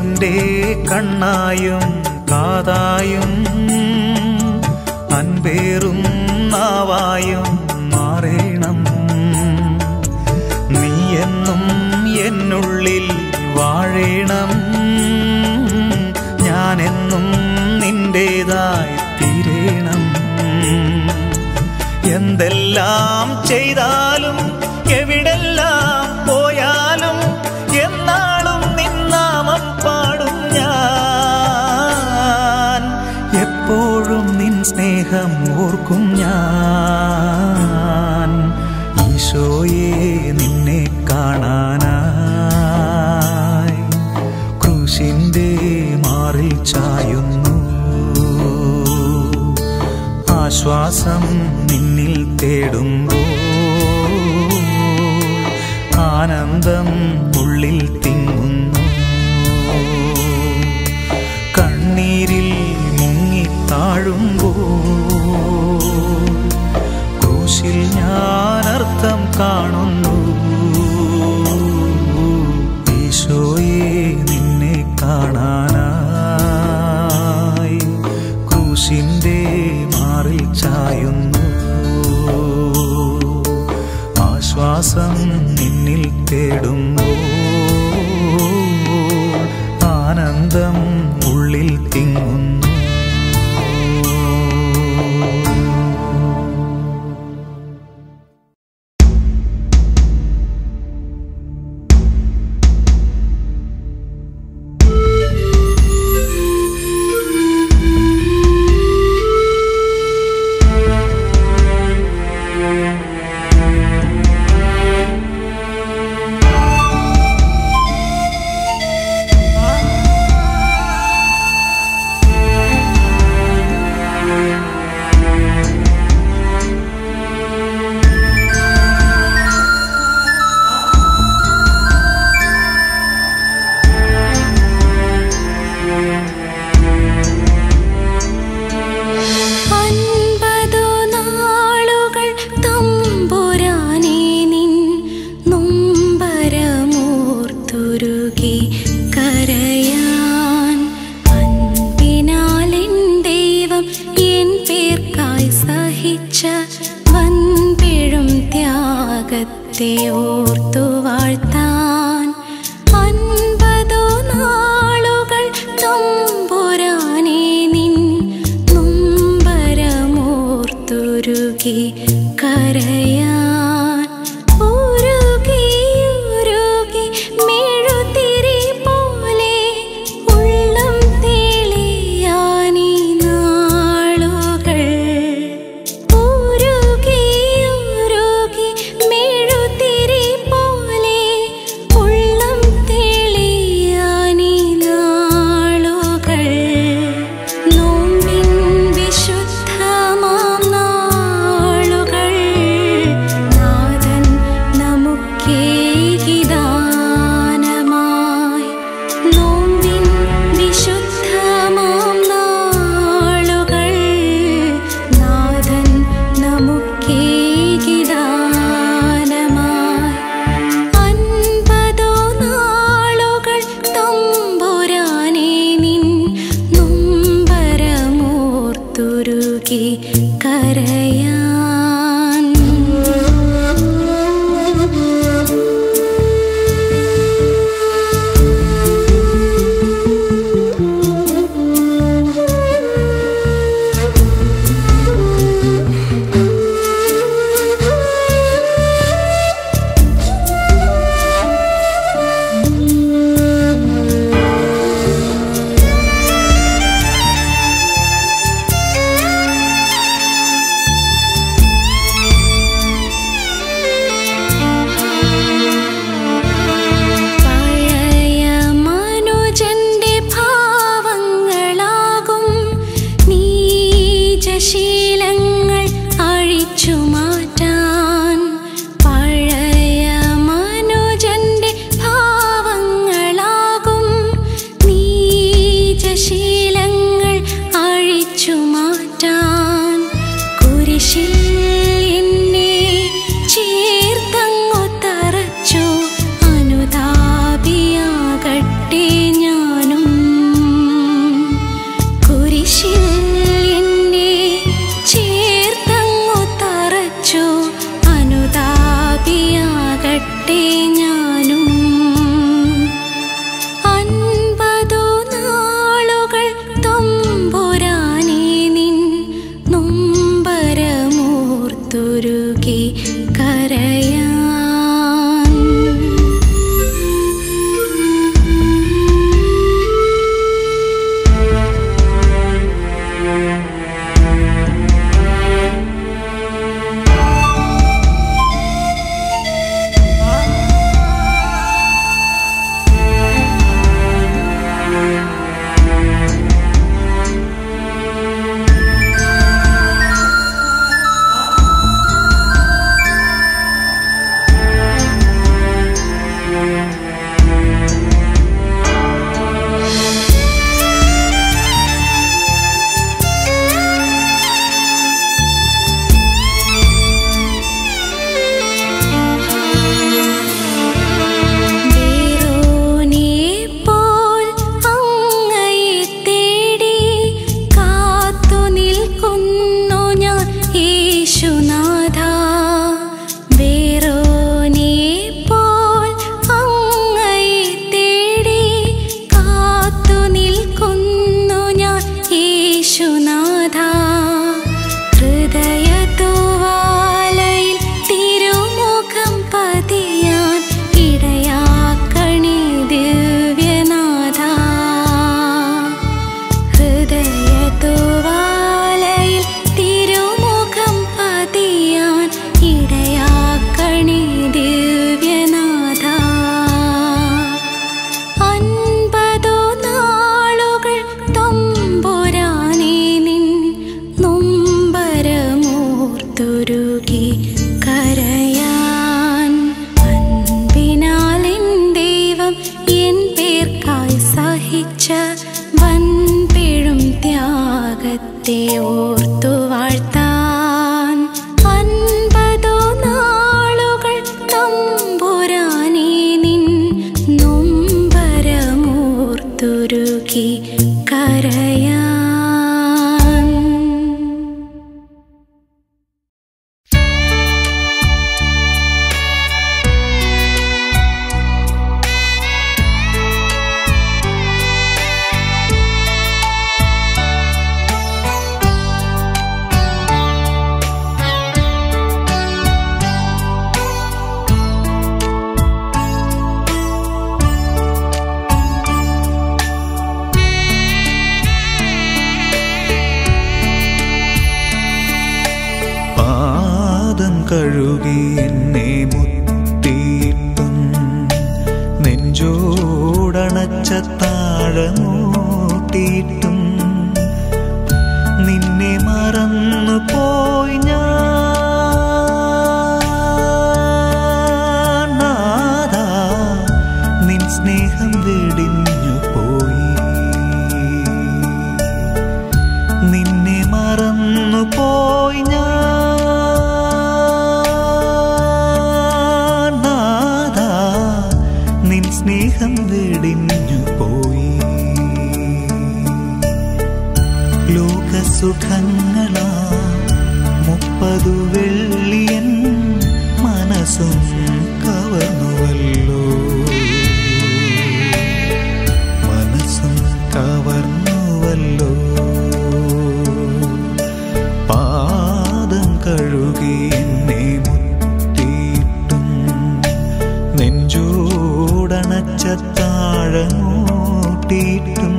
എൻ്റെ കണ്ണായും കാതായും അൻപേറും നാവായും മാറേണം നീ എന്നും എന്നുള്ളിൽ വാഴേണം ഞാനെന്നും നിന്റേതായി തീരേണം എന്തെല്ലാം ചെയ്താലും എവിടെല്ലാം പോയാലും എന്നാളും നിന്നാമം പാടും ഞാൻ എപ്പോഴും നിൻ സ്നേഹം ഓർക്കും ഞാൻ ഈശോയെ നിന്നെ കാണാനായി ക്രൂശിന്റെ മാറിൽ ചായുന്നു ആശ്വാസം നിന്നിൽ തേടുമ്പോൾ ആനന്ദം ഉള്ളിൽ തിങ്ങുന്നു കണ്ണീരിൽ മുങ്ങിത്താഴുമ്പോൾ ക്രൂശിൽ ഞാൻ അർത്ഥം കാണുന്നു ഈശോയെ നിന്നെ കാണാനായി ക്രൂശിന്റെ മാറിൽ ചായുന്നു ആശ്വാസം നിന്നിൽ തേടുമ്പോൾ ആനന്ദം ഉള്ളിൽ തിങ്ങുന്നു അൻപതു നാളുകൾ തമ്പുരാനെ നിൻ നൊമ്പരമോർത്തുരുകി കരയാൻ അൻപിനാൽ എൻ ദൈവം എൻ പേർക്കായി സഹിച്ച വൻപിഴും ത്യാഗത്തെ ഓർത്തു വാഴ്ത്താൻ അൻപതു നാളുകൾ തമ്പുരാനെ നിൻ നൊമ്പരമോർത്തുരുകി കരയാൻ ഉരുകി ഉരുകി മെഴുതിരി പോലെ ഉള്ളം തെളിയാനീ നാളുകൾ ഉരുകി ഉരുകി മെഴുതിരി പോലെ ഉള്ളം തെളിയാനീ നാളുകൾ നോമ്പിൻ വിശുദ്ധമാം നാളുകൾ വാഴട്ടെ ഞാനും അൻപതു നാളുകൾ തമ്പുരാനെ നിൻ നൊമ്പരമൂർത്തുരുകി കരയാൻ വേറോനെപ്പോൽ അങ്ങയെ തേടി കാത്തു നിൽക്കുന്നു ഞാൻ യേശുനാഥ വേറോനെപ്പോൽ അങ്ങയെ തേടി കാത്തു നിൽക്കുന്നു ഞാൻ യേശുനാഥ ഹൃദയതൂവാലയിൽ തിരുമുഖം പതിയാൻ ഇടയാക്കണി ദിവ്യനാഥ ഹൃദയതൂവാലയിൽ തിരുമുഖം പതിയാൻ ഇടയാക്കണി ദിവ്യനാഥ അൻപതു നാളുകൾ തമ്പുരാനെ നിൻ നൊമ്പരമൂർത്തുരുകി കരയാൻ അൻപിനാൽ എൻ ദൈവം എൻ പേർക്കായി സഹിച്ച വൻപെഴും ത്യാഗത്തെ ഓർത്തു വാഴ്ത്താൻ അൻപതു നാളുകൾ തമ്പുരാനെ നിൻ നൊമ്പരമൂർത്തുരുകി കരയാൻ പാദം കഴുകി എന്നെ മുത്തിയിട്ടും നെഞ്ചോടണച്ച താഴമൂട്ടിയിട്ടും നിന്നെ മറന്നു പോയി ഞാൻ നാഥാ, നിൻ സ്നേഹം വെടിഞ്ഞു പോയി നിന്നെ മറന്നു പോയി ഞാൻ നാഥാ, നിൻ സ്നേഹം വെടിഞ്ഞു പോയി ലോകസുഖങ്ങളാ മുപ്പതു വെള്ളിയൻ മനസ്സും കവർന്നുവല്ലോ മനസ്സും കവർന്നുവല്ലോ പാദം കഴുകി എന്നെ മുത്തിയിട്ടും നെഞ്ചോടണച്ച താഴമൂട്ടിയിട്ടും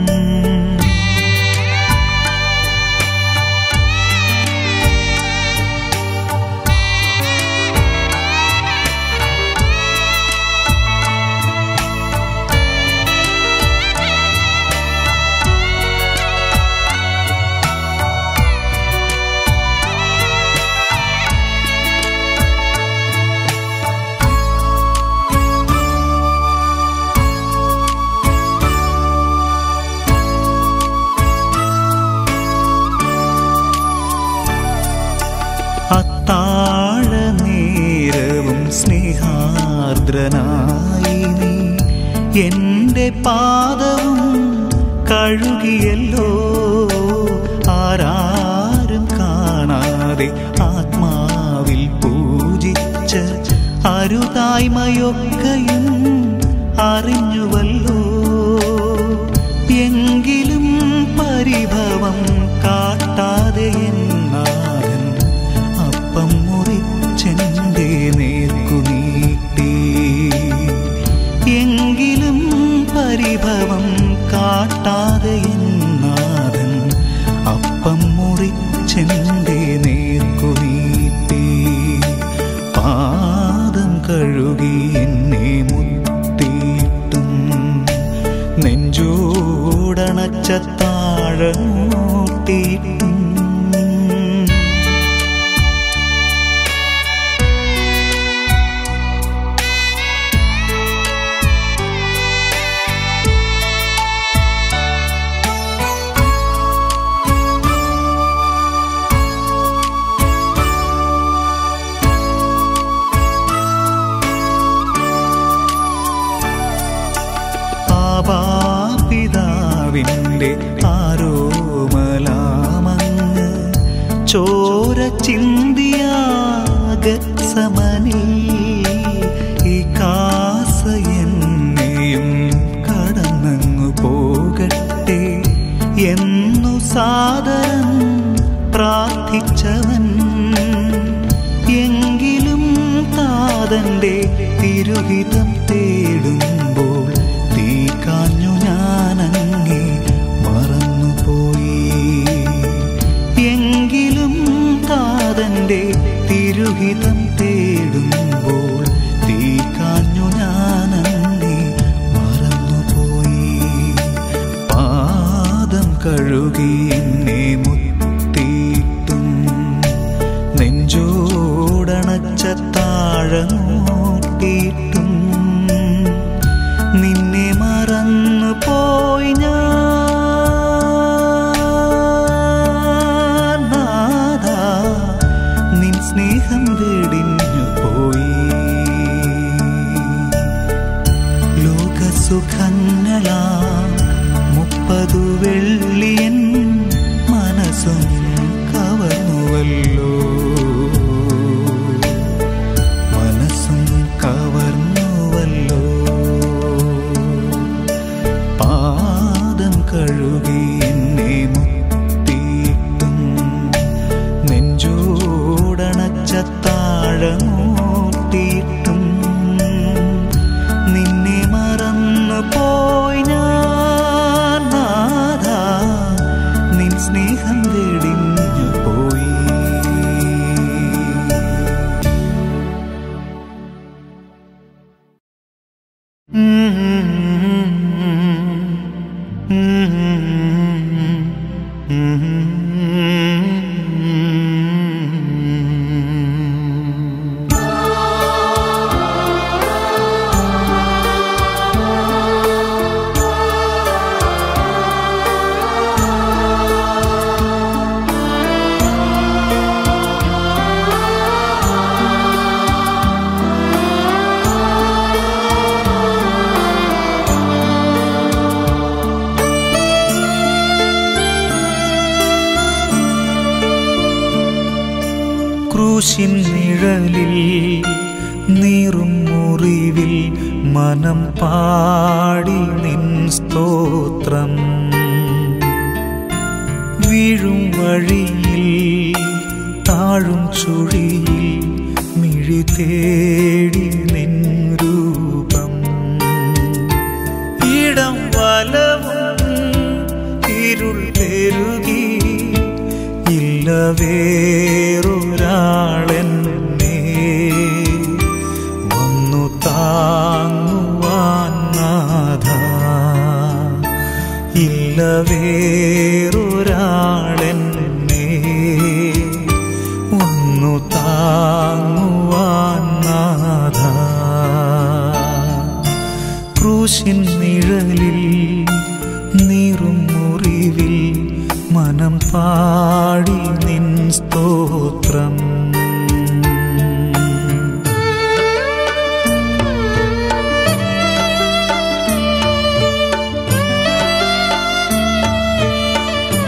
അത്താഴ നേരവും സ്നേഹാർദ്രനായി നീ എന്റെ പാദവും കഴുകിയല്ലോ ആരാരും കാണാതെ ആത്മാവിൽ പൂജിച്ച അരുതായി തായ്മയൊക്കെയും അറിഞ്ഞുവല്ലോ എങ്കിലും പരിഭവം കാട്ടാതെ എന്നാഥൻ അപ്പം മുറിച്ചെന്റെ നേർക്കു നീട്ടി എങ്കിലും പരിഭവം കാട്ടാതെ എന്നാഥൻ അപ്പം മുറിച്ചെന്റെ നേർക്കു നീട്ടി പാദം കഴുകി എന്നെ മുത്തിയിട്ടും നെഞ്ചോടണച്ച താഴമൂട്ടിയിട്ടും ആപാപിതാവിൻ്റെ ആരോമലാമങ്ങ് ചോര ചിന്തിയാകസമനിൽ ഈ കാസ എന്നെയും കടന്നങ്ങു പോകട്ടെ എന്നു സാദരം പ്രാർത്ഥിച്ചവൻ എങ്കിലും താതന്റെ തിരുഹിതം തേടുമ്പോൾ തീ കാഞ്ഞു ഞാനങ്ങേ മറന്നുപോയി എങ്കിലും താതന്റെ തിരുഹിതം തേടുമ്പോൾ തീ കാഞ്ഞു ഞാനങ്ങേ മറന്നുപോയി പാദം കഴുകി എന്നെ മുത്തിയിട്ടും നെഞ്ചോടണച്ച താഴമൂട്ടിയിട്ടും നിന്നെ മറന്നു പോയി ഞാൻ നാഥാ, നിൻ സ്നേഹം വെടിഞ്ഞു പോയി ലോകസുഖങ്ങളാ മുപ്പതു വെള്ളിയൻ മനസ്സും കവർന്നുവല്ലോ മനസ്സും കവർന്നുവല്ലോ പാദം കഴുകി എന്നെ മുത്തിയിട്ടും നെഞ്ചോടണച്ച താഴമൂട്ടിയിട്ടും നിന്നെ മറന്നു പോയി ഞാൻ നാഥാ, നിൻ സ്നേഹം വെടിഞ്ഞു പോയി ക്രൂശിൻ നിഴലിൽ നീറും മുറിവിൽ മനം പാടി നിൻ സ്തോത്രം വീഴും വഴിയിൽ താഴും ചുഴിയിൽ മിഴി തേടി നിൻ രൂപം ഇടം വലവും ഇരുൾ പെരുകി ഇല്ല വേറൊരാളെന്നെ വന്നു താങ്ങുവാൻ നാഥ ഇല്ല വേറൊരാളെന്നെ വന്നു താങ്ങുവാൻ നാഥ ക്രൂശിൻ നിഴലിൽ നീറും മുറിവിൽ മനം പാടി നിൻ സ്തോത്രം ും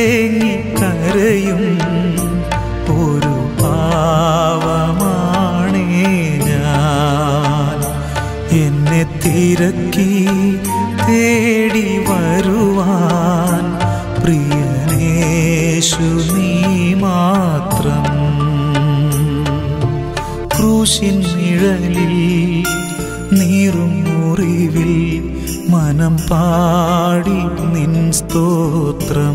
തേങ്ങിക്കരയും ഒരു പാവമാണേ ഞാൻ എന്നെ തിരക്കി തേടി വരുവാൻ പ്രിയനേശു നീ മാത്രം ക്രൂശിൻ നിഴലിൽ നീറും മുറിവിൽ മനം പാടി നിൻ സ്തോത്രം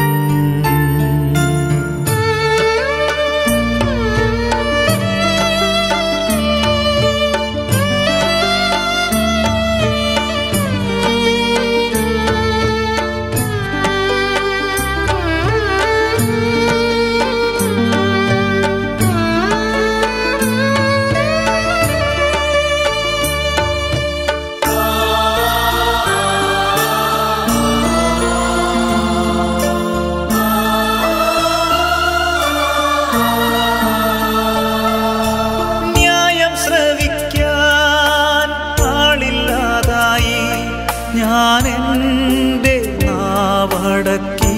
ന്യായം ശ്രവിക്കാൻ ആളില്ലാതായി ഞാൻ എൻ്റെ നാവടക്കി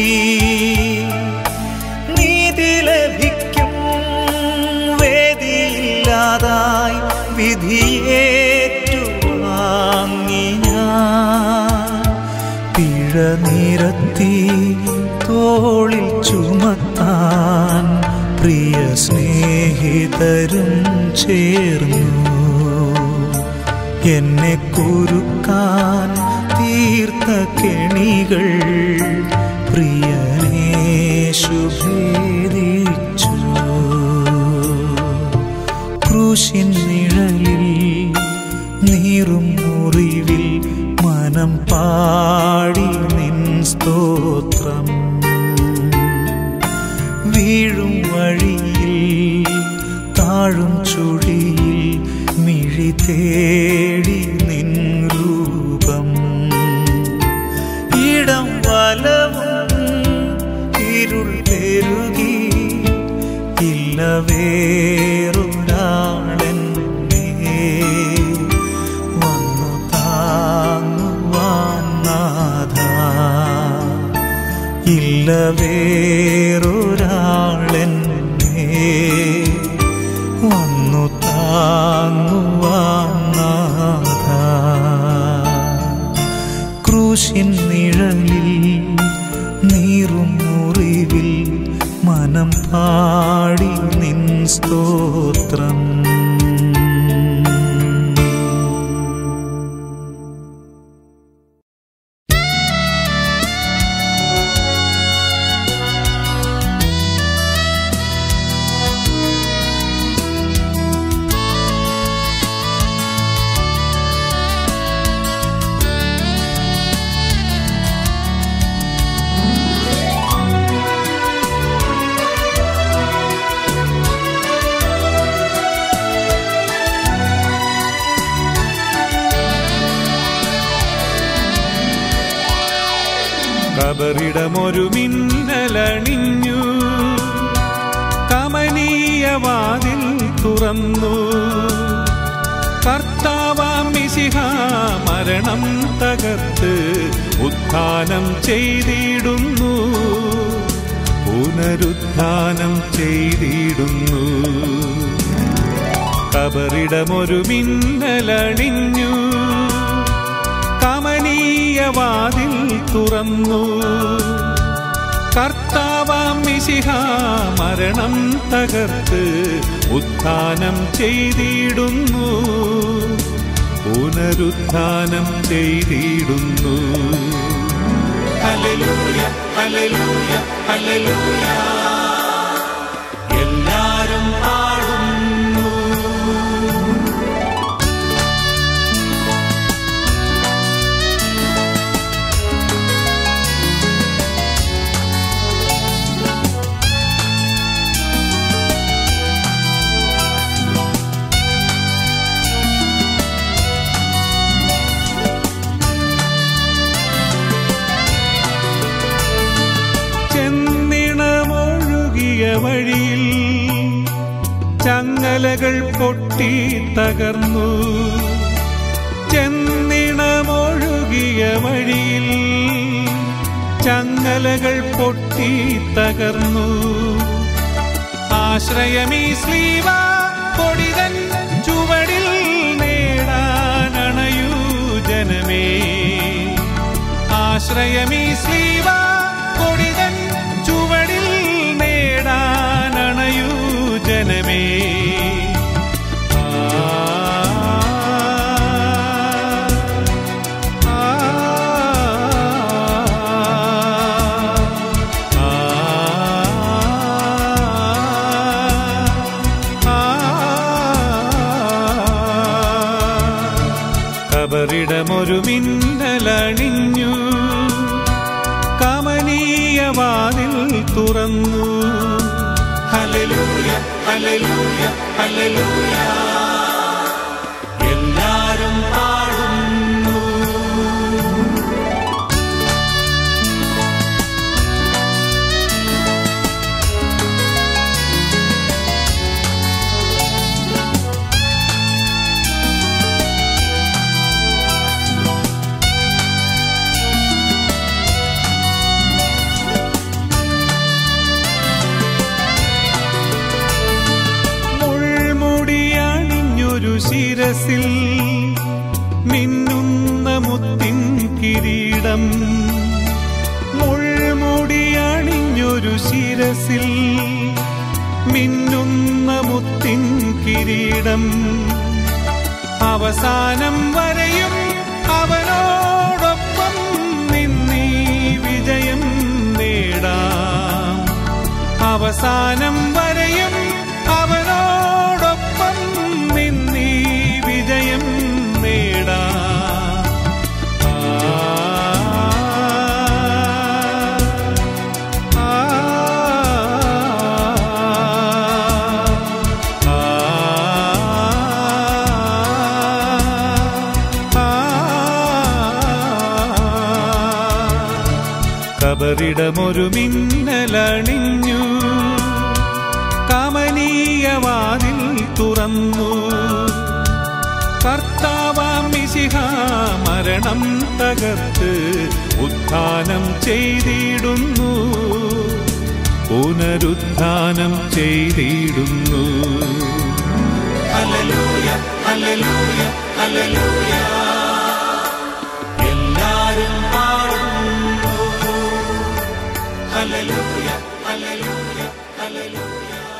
നീതി ലഭിക്കും വേദിയില്ലാതായി വിധിയേറ്റുവാങ്ങി ഞാൻ പിഴ നിരത്തി തോളിൽ ചുമത്താൻ പ്രിയ സ്നേഹിതരും ചേർന്നു എന്നെ കുരുക്കാൻ തീർത്ത കെണികൾ പ്രിയനേശു ഭേദിച്ചു ക്രൂശിൻ നിഴലിൽ നീറും മുറിവിൽ മനം പാടി നിൻ സ്തോത്രം വീഴും വഴിയിൽ താഴും ചുഴിയിൽ മിഴി തേടി നിൻ രൂപം ഇടം വലവും ഇരുൾ പെരുകി ഇല്ല വേറൊരാളെന്നെ വന്നു താങ്ങുവാൻ നാഥ ഇല്ല വേറൊരാളെന്നെ വന്നു താങ്ങുവാൻ നാഥ ക്രൂശിൻ നിഴലിൽ നീറും മുറിവിൽ മനം പാടി നിൻ സ്തോത്രം കബറിടമൊരു മിന്നലണിഞ്ഞു കമനീയ വാതിൽ തുറന്നു കർത്താവാം മിശിഹ മരണം തകർത്ത് ഉത്ഥാനം ചെയ്തിടുന്നു പുനരുത്ഥാനം ചെയ്തിടുന്നു കബറിടമൊരു മിന്നലണിഞ്ഞു കമനീയ വാതിൽ തുറന്നു കർത്താവാം മിശിഹ മരണം തകർത്ത് ഉത്ഥാനം ചെയ്തിടുന്നു പുനരുത്ഥാനം ചെയ്തിടുന്നു ഹല്ലേലൂയ ഹല്ലേലൂയ ഹല്ലേലൂയ എല്ലാരും പാടുന്നു ചെന്നിണമൊഴുകിയ വഴിയിൽ ചങ്ങലകൾ പൊട്ടി തകർന്നു ചെന്നിണമൊഴുകിയ വഴിയിൽ ചങ്ങലകൾ പൊട്ടി തകർന്നു ആശ്രയമീ സ്ലീവ കൊടിതൻ ചുവടിൽ നേടാനണയൂ ജനമേ ആശ്രയമീ സ്ലീവ കൊടിതൻ ചുവടിൽ നേടാനണയൂ ജനമേ ആ കബറിടമൊരു മിന്നലണിഞ്ഞു കമനീയവാതിൽ തുറന്നു ഹല്ലേലൂയ ഹല്ലേലൂയ ഹല്ലേലൂയ എല്ലാരും പാടുന്നു മുൾമുടിയണിഞ്ഞൊരു ശിരസിൽ മിന്നുന്ന മുത്തിൻ കിരീടം മുൾമുടിയണിഞ്ഞൊരു ശിരസിൽ മിന്നുന്ന മുത്തിൻ കിരീടം അവസാനം വരെയും അവനോടൊപ്പം നിന്നീ വിജയം നേടാം അവസാനം വരെയും അവനോടൊപ്പം നിന്നീ വിജയം നേടാം ആ, ആ, ആ, കബറിടമൊരു മിന്നലണിഞ്ഞു കമനീയവാതിൽ തുറന്നു കർത്താവാം മിശിഹ മരണം തകർത്ത് ഉത്ഥാനം ചെയ്തിടുന്നു പുനരുത്ഥാനം ചെയ്തിടുന്നു ഹല്ലേലൂയ ഹല്ലേലൂയ ഹല്ലേലൂയ എല്ലാരും പാടുന്നു ഹല്ലേലൂയ ഹല്ലേലൂയ ഹല്ലേലൂയ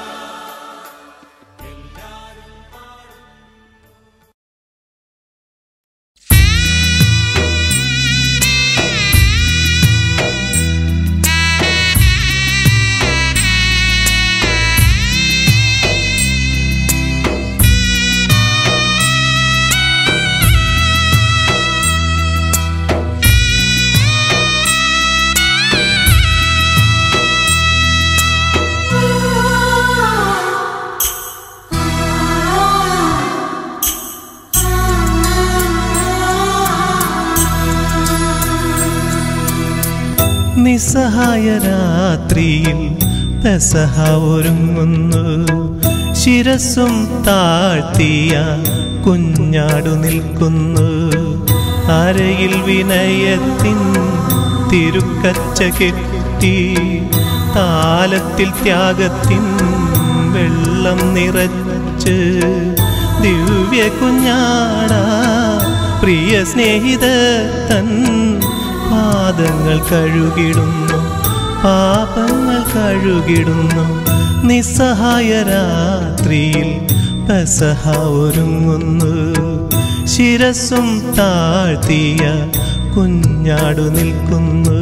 നിസ്സഹായ രാത്രിയിൽ പെസഹ ഒരുങ്ങുന്നു ശിരസും താഴ്ത്തിയ കുഞ്ഞാടു നിൽക്കുന്നു അരയിൽ വിനയത്തിൻ തിരുക്കച്ച കെട്ടി താലത്തിൽ ത്യാഗത്തിൻ വെള്ളം നിറച്ച് ദിവ്യ കുഞ്ഞാടാ പ്രിയ സ്നേഹിത തൻ പാദങ്ങൾ കഴുകിടുന്നു പാപങ്ങൾ കഴുകിടുന്നു നിസ്സഹായ രാത്രിയിൽ പെസഹ ഒരുങ്ങുന്നു ശിരസും താഴ്ത്തിയ കുഞ്ഞാടു നിൽക്കുന്നു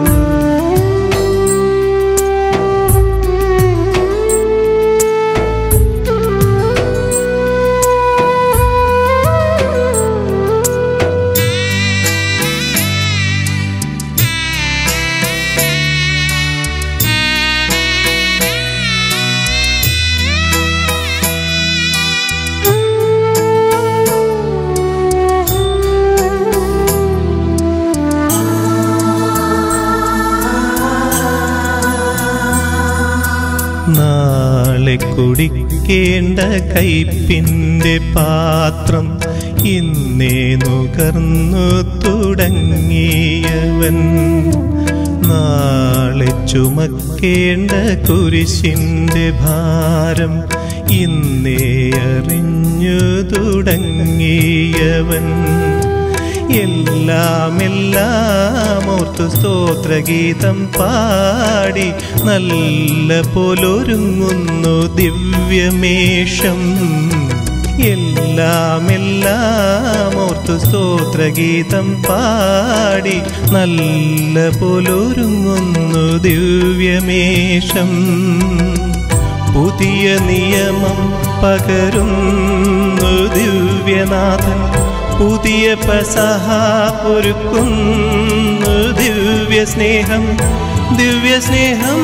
നാളെ കുടിക്കേണ്ട കയ്പിന്റെ പാത്രം ഇന്നേ നുകർന്നു തുടങ്ങിയവൻ നാളെ ചുമക്കേണ്ട കുരിശിന്റെ ഭാരം ഇന്നേ അറിഞ്ഞു തുടങ്ങിയവൻ എല്ലാം എല്ലാം ഓർത്തു സ്തോത്രഗീതം പാടി നല്ല പോലൊരുങ്ങുന്നു ദിവ്യമേഷം എല്ലാം എല്ലാം ഓർത്തു സ്തോത്രഗീതം പാടി നല്ല പോലൊരുങ്ങുന്നു ദിവ്യമേഷം പുതിയ നിയമം പകരുന്നു ദിവ്യനാഥൻ പുതിയ പസഹ ഒരുക്കുന്നു ദിവ്യ സ്നേഹം ദിവ്യ സ്നേഹം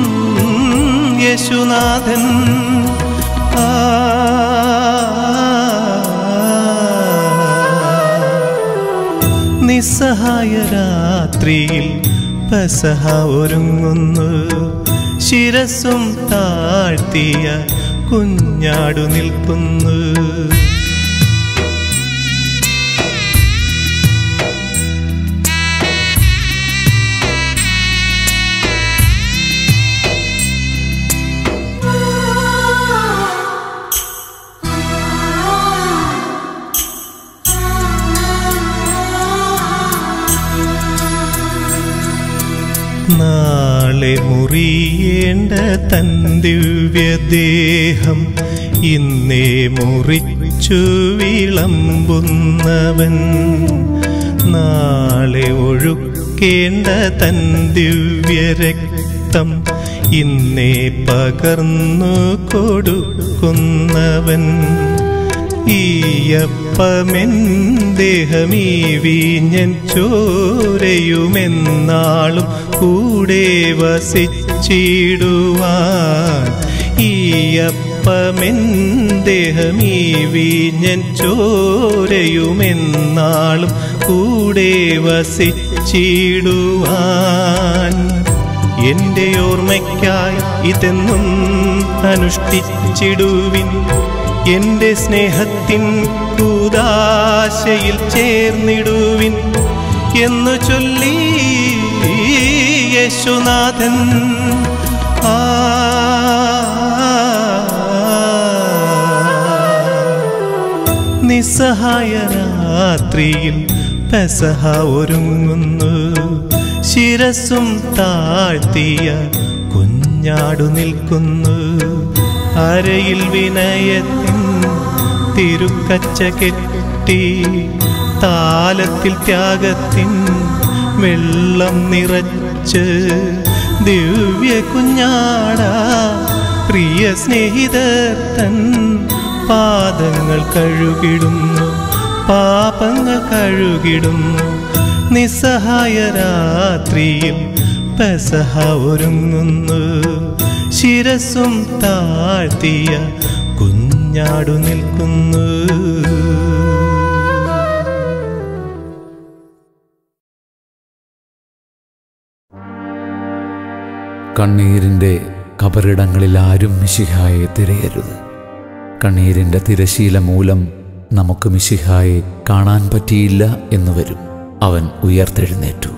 യേശുനാഥൻ നിസ്സഹായ രാത്രിയിൽ പസഹ ഒരുങ്ങുന്നു ശിരസും താഴ്ത്തിയ കുഞ്ഞാടു നിൽക്കുന്നു നാളെ മുറിയേണ്ട തൻ ദിവ്യദേഹം ഇന്നേ മുറിച്ചു വിളമ്പുന്നവൻ നാളെ ഒഴുക്കേണ്ട തൻ ദിവ്യരക്തം ഇന്നേ പകർന്നു കൊടുക്കുന്നവൻ ഈയപ്പമെൻ ദേഹമീ വീഞ്ഞൻ ചോരയുമെന്നാളും കൂടെ വസിച്ചിടുവാൻ ഈയപ്പമെൻ ദേഹമീ വീഞ്ഞൻ ചോരയുമെന്നാളും കൂടെ വസിച്ചിടുവാൻ എന്റെ ഓർമ്മയ്ക്കായി ഇതെന്നും അനുഷ്ഠിച്ചിടുവിൻ എന്റെ സ്നേഹത്തിൻ കൂതാശയിൽ ചേർന്നിടുവിൻ എന്നു ചൊല്ലി യേശുനാഥൻ ആ നിസ്സഹായ രാത്രിയിൽ പെസഹ ഒരുങ്ങുന്നു ശിരസും താഴ്ത്തിയ കുഞ്ഞാടു നിൽക്കുന്നു അരയിൽ വിനയത്തിൻ തിരുക്കച്ച കെട്ടി താലത്തിൽ ത്യാഗത്തിൻ വെള്ളം നിറച്ച് ദിവ്യ കുഞ്ഞാട പ്രിയ സ്നേഹിതർ തൻ പാദങ്ങൾ കഴുകിടുന്നു പാപങ്ങൾ കഴുകിടുന്നു നിസ്സഹായ രാത്രിയിൽ പെസഹ ഒരുങ്ങുന്നു ശിരസും താഴ്ത്തിയ കുഞ്ഞാടു നിൽക്കുന്നു കണ്ണീരിൻ്റെ കബറിടങ്ങളിൽ ആരും മിശിഹായെ തിരയരുത് കണ്ണീരിൻ്റെ തിരശീല മൂലം നമുക്ക് മിശിഹായെ കാണാൻ പറ്റിയില്ല എന്ന് വരും അവൻ ഉയർത്തെഴുന്നേറ്റു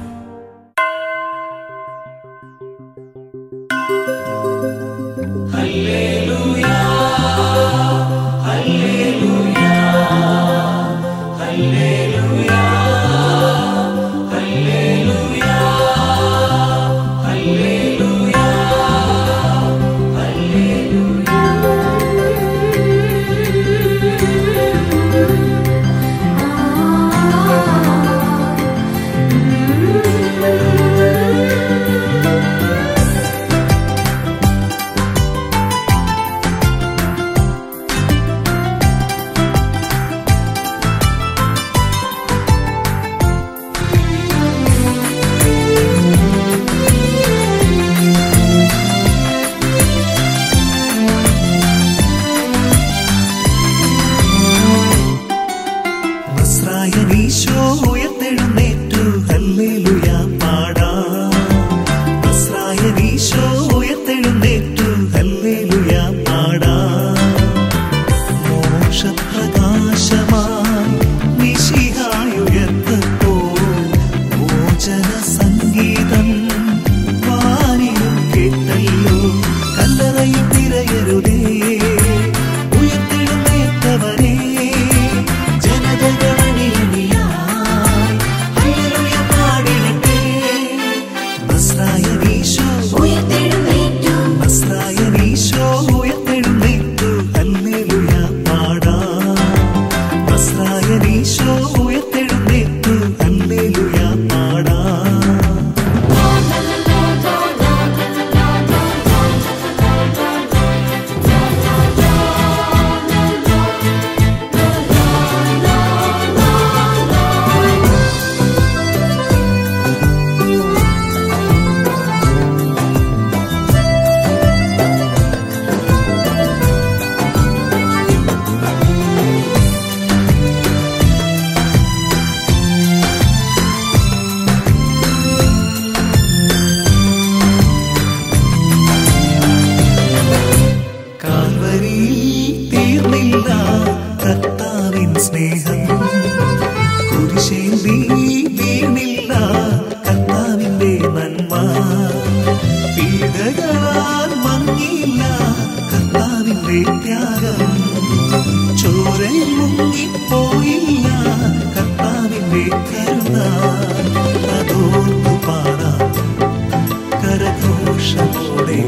നസ്രായനീശോ ഉയർത്തെഴുന്നേറ്റു ഹല്ലേലൂയ പാടാം നസ്രായനീശോ ഉയർത്തെഴുന്നേറ്റു ഹല്ലേലൂയ പാടാം മോക്ഷപ്രകാശമായി മിശിഹായുയർത്തപ്പോ മോചന സംഗീതം കർത്താവിന്റെ ത്യാഗം ചോരയിൽ മുങ്ങിപ്പോയില്ല കർത്താവിന്റെ കരുണ അതോർത്തു പാടാം കരഘോഷത്തോടെ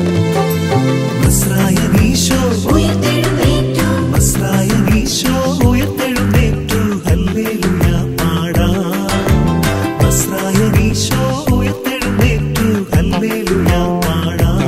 മസ്രായനീശോ ഉയർത്തെഴുന്നേറ്റു മസ്രായനീശോ ഉയർത്തെഴുന്നേറ്റു ഹല്ലേലൂയ പാടാം മസ്രായനീശോ ഉയർത്തെഴുന്നേറ്റു ഹല്ലേലൂയ പാടാം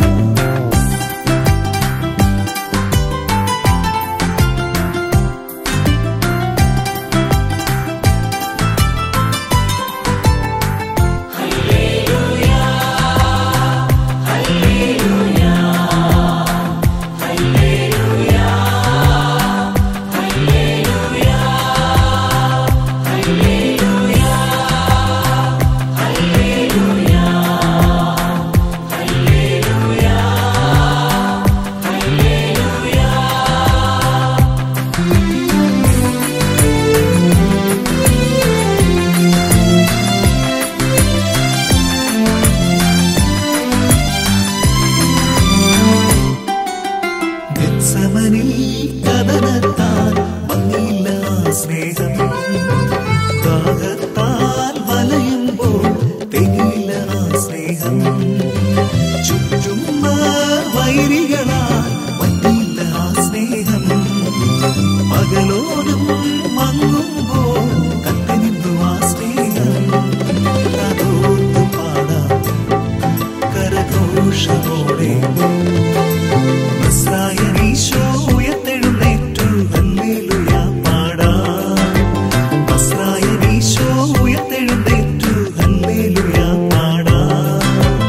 ഗത്സമനിൽ കഥനത്താൽ മങ്ങിയില്ല സ്നേഹം ദാഹത്താൽ വലയുമ്പോൾ തെങ്ങിയില്ല സ്നേഹം ചുറ്റും വൈരികളാൽ മങ്ങിയില്ല സ്നേഹം പകലോടും മങ്ങുമ്പോൾ കത്തിനിന്നു ആ സ്നേഹം അതോർത്തു പാടാം കരഘോഷമോടെ മസ്രായനീശോ ഉയർത്തെഴുന്നേറ്റു ഹല്ലേലൂയ പാടാം മസ്രായനീശോ ഉയർത്തെഴുന്നേറ്റു ഹല്ലേലൂയ പാടാം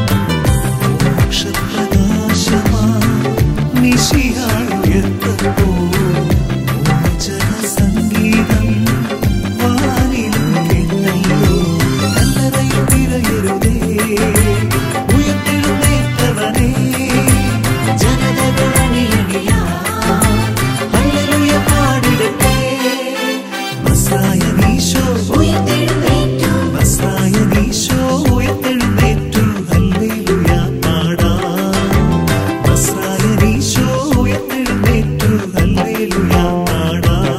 മോക്ഷപ്രകാശമാ നിശിയായി ഉയർത്തപ്പോ മോചന സംഗീതം വാനിലും കേട്ടല്ലോ കല്ലറയിൽ തിരയരുതേ ഉയർത്തെഴുന്നേറ്റവനേ ജനതകളണിയണിയാ ഹല്ലേലൂയ പാടിടട്ടെ മസ്രായനീശോ ഉയർത്തെഴുന്നേറ്റു മസ്രായനീശോ ഉയർത്തെഴുന്നേറ്റു ഹല്ലേലൂയ പാടാം മസ്രായനീശോ ഉയർത്തെഴുന്നേറ്റു ഹല്ലേലൂയ പാടാം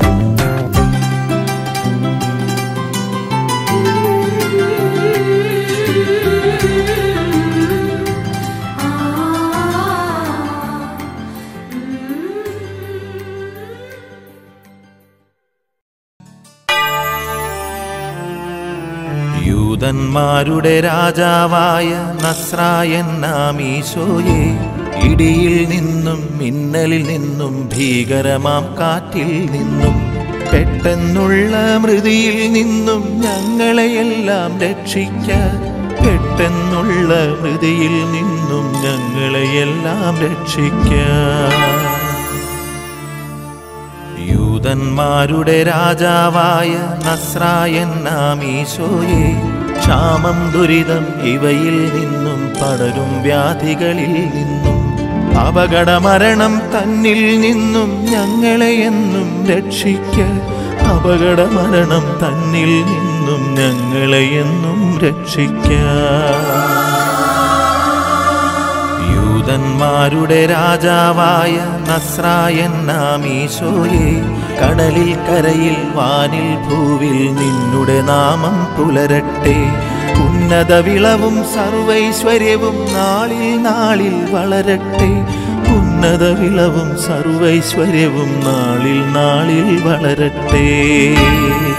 യൂതന്മാരുടെ രാജാവായ നസ്രായൻ നാമീശോയെ ഇടിയിൽ നിന്നും മിന്നലിൽ നിന്നും ഭീകരമാം കാറ്റിൽ നിന്നും പെട്ടെന്നുള്ള മൃതിയിൽ നിന്നും ഞങ്ങളെയെല്ലാം രക്ഷിക്ക പെട്ടെന്നുള്ള മൃതിയിൽ നിന്നും ഞങ്ങളെയെല്ലാം രക്ഷിക്ക യൂതന്മാരുടെ രാജാവായ നസ്രായൻ നാമീശോയെ ക്ഷാമം ദുരിതം ഇവയിൽ നിന്നും പടരും വ്യാധികളിൽ നിന്നും അപകടമരണം തന്നിൽ നിന്നും ഞങ്ങളെ എന്നും രക്ഷിക്ക അപകടമരണം തന്നിൽ നിന്നും ഞങ്ങളെ എന്നും രക്ഷിക്ക യൂതന്മാരുടെ രാജാവായ നസ്രായൻ നാമീശോയെ കടലിൽ കരയിൽ വാനിൽ ഭൂവിൽ നിന്നുടെ നാമം പുലരട്ടെ ഉന്നത വിളവും സർവൈശ്വര്യവും നാളിൽ നാളിൽ വളരട്ടെ ഉന്നത വിളവും സർവൈശ്വര്യവും നാളിൽ നാളിൽ വളരട്ടെ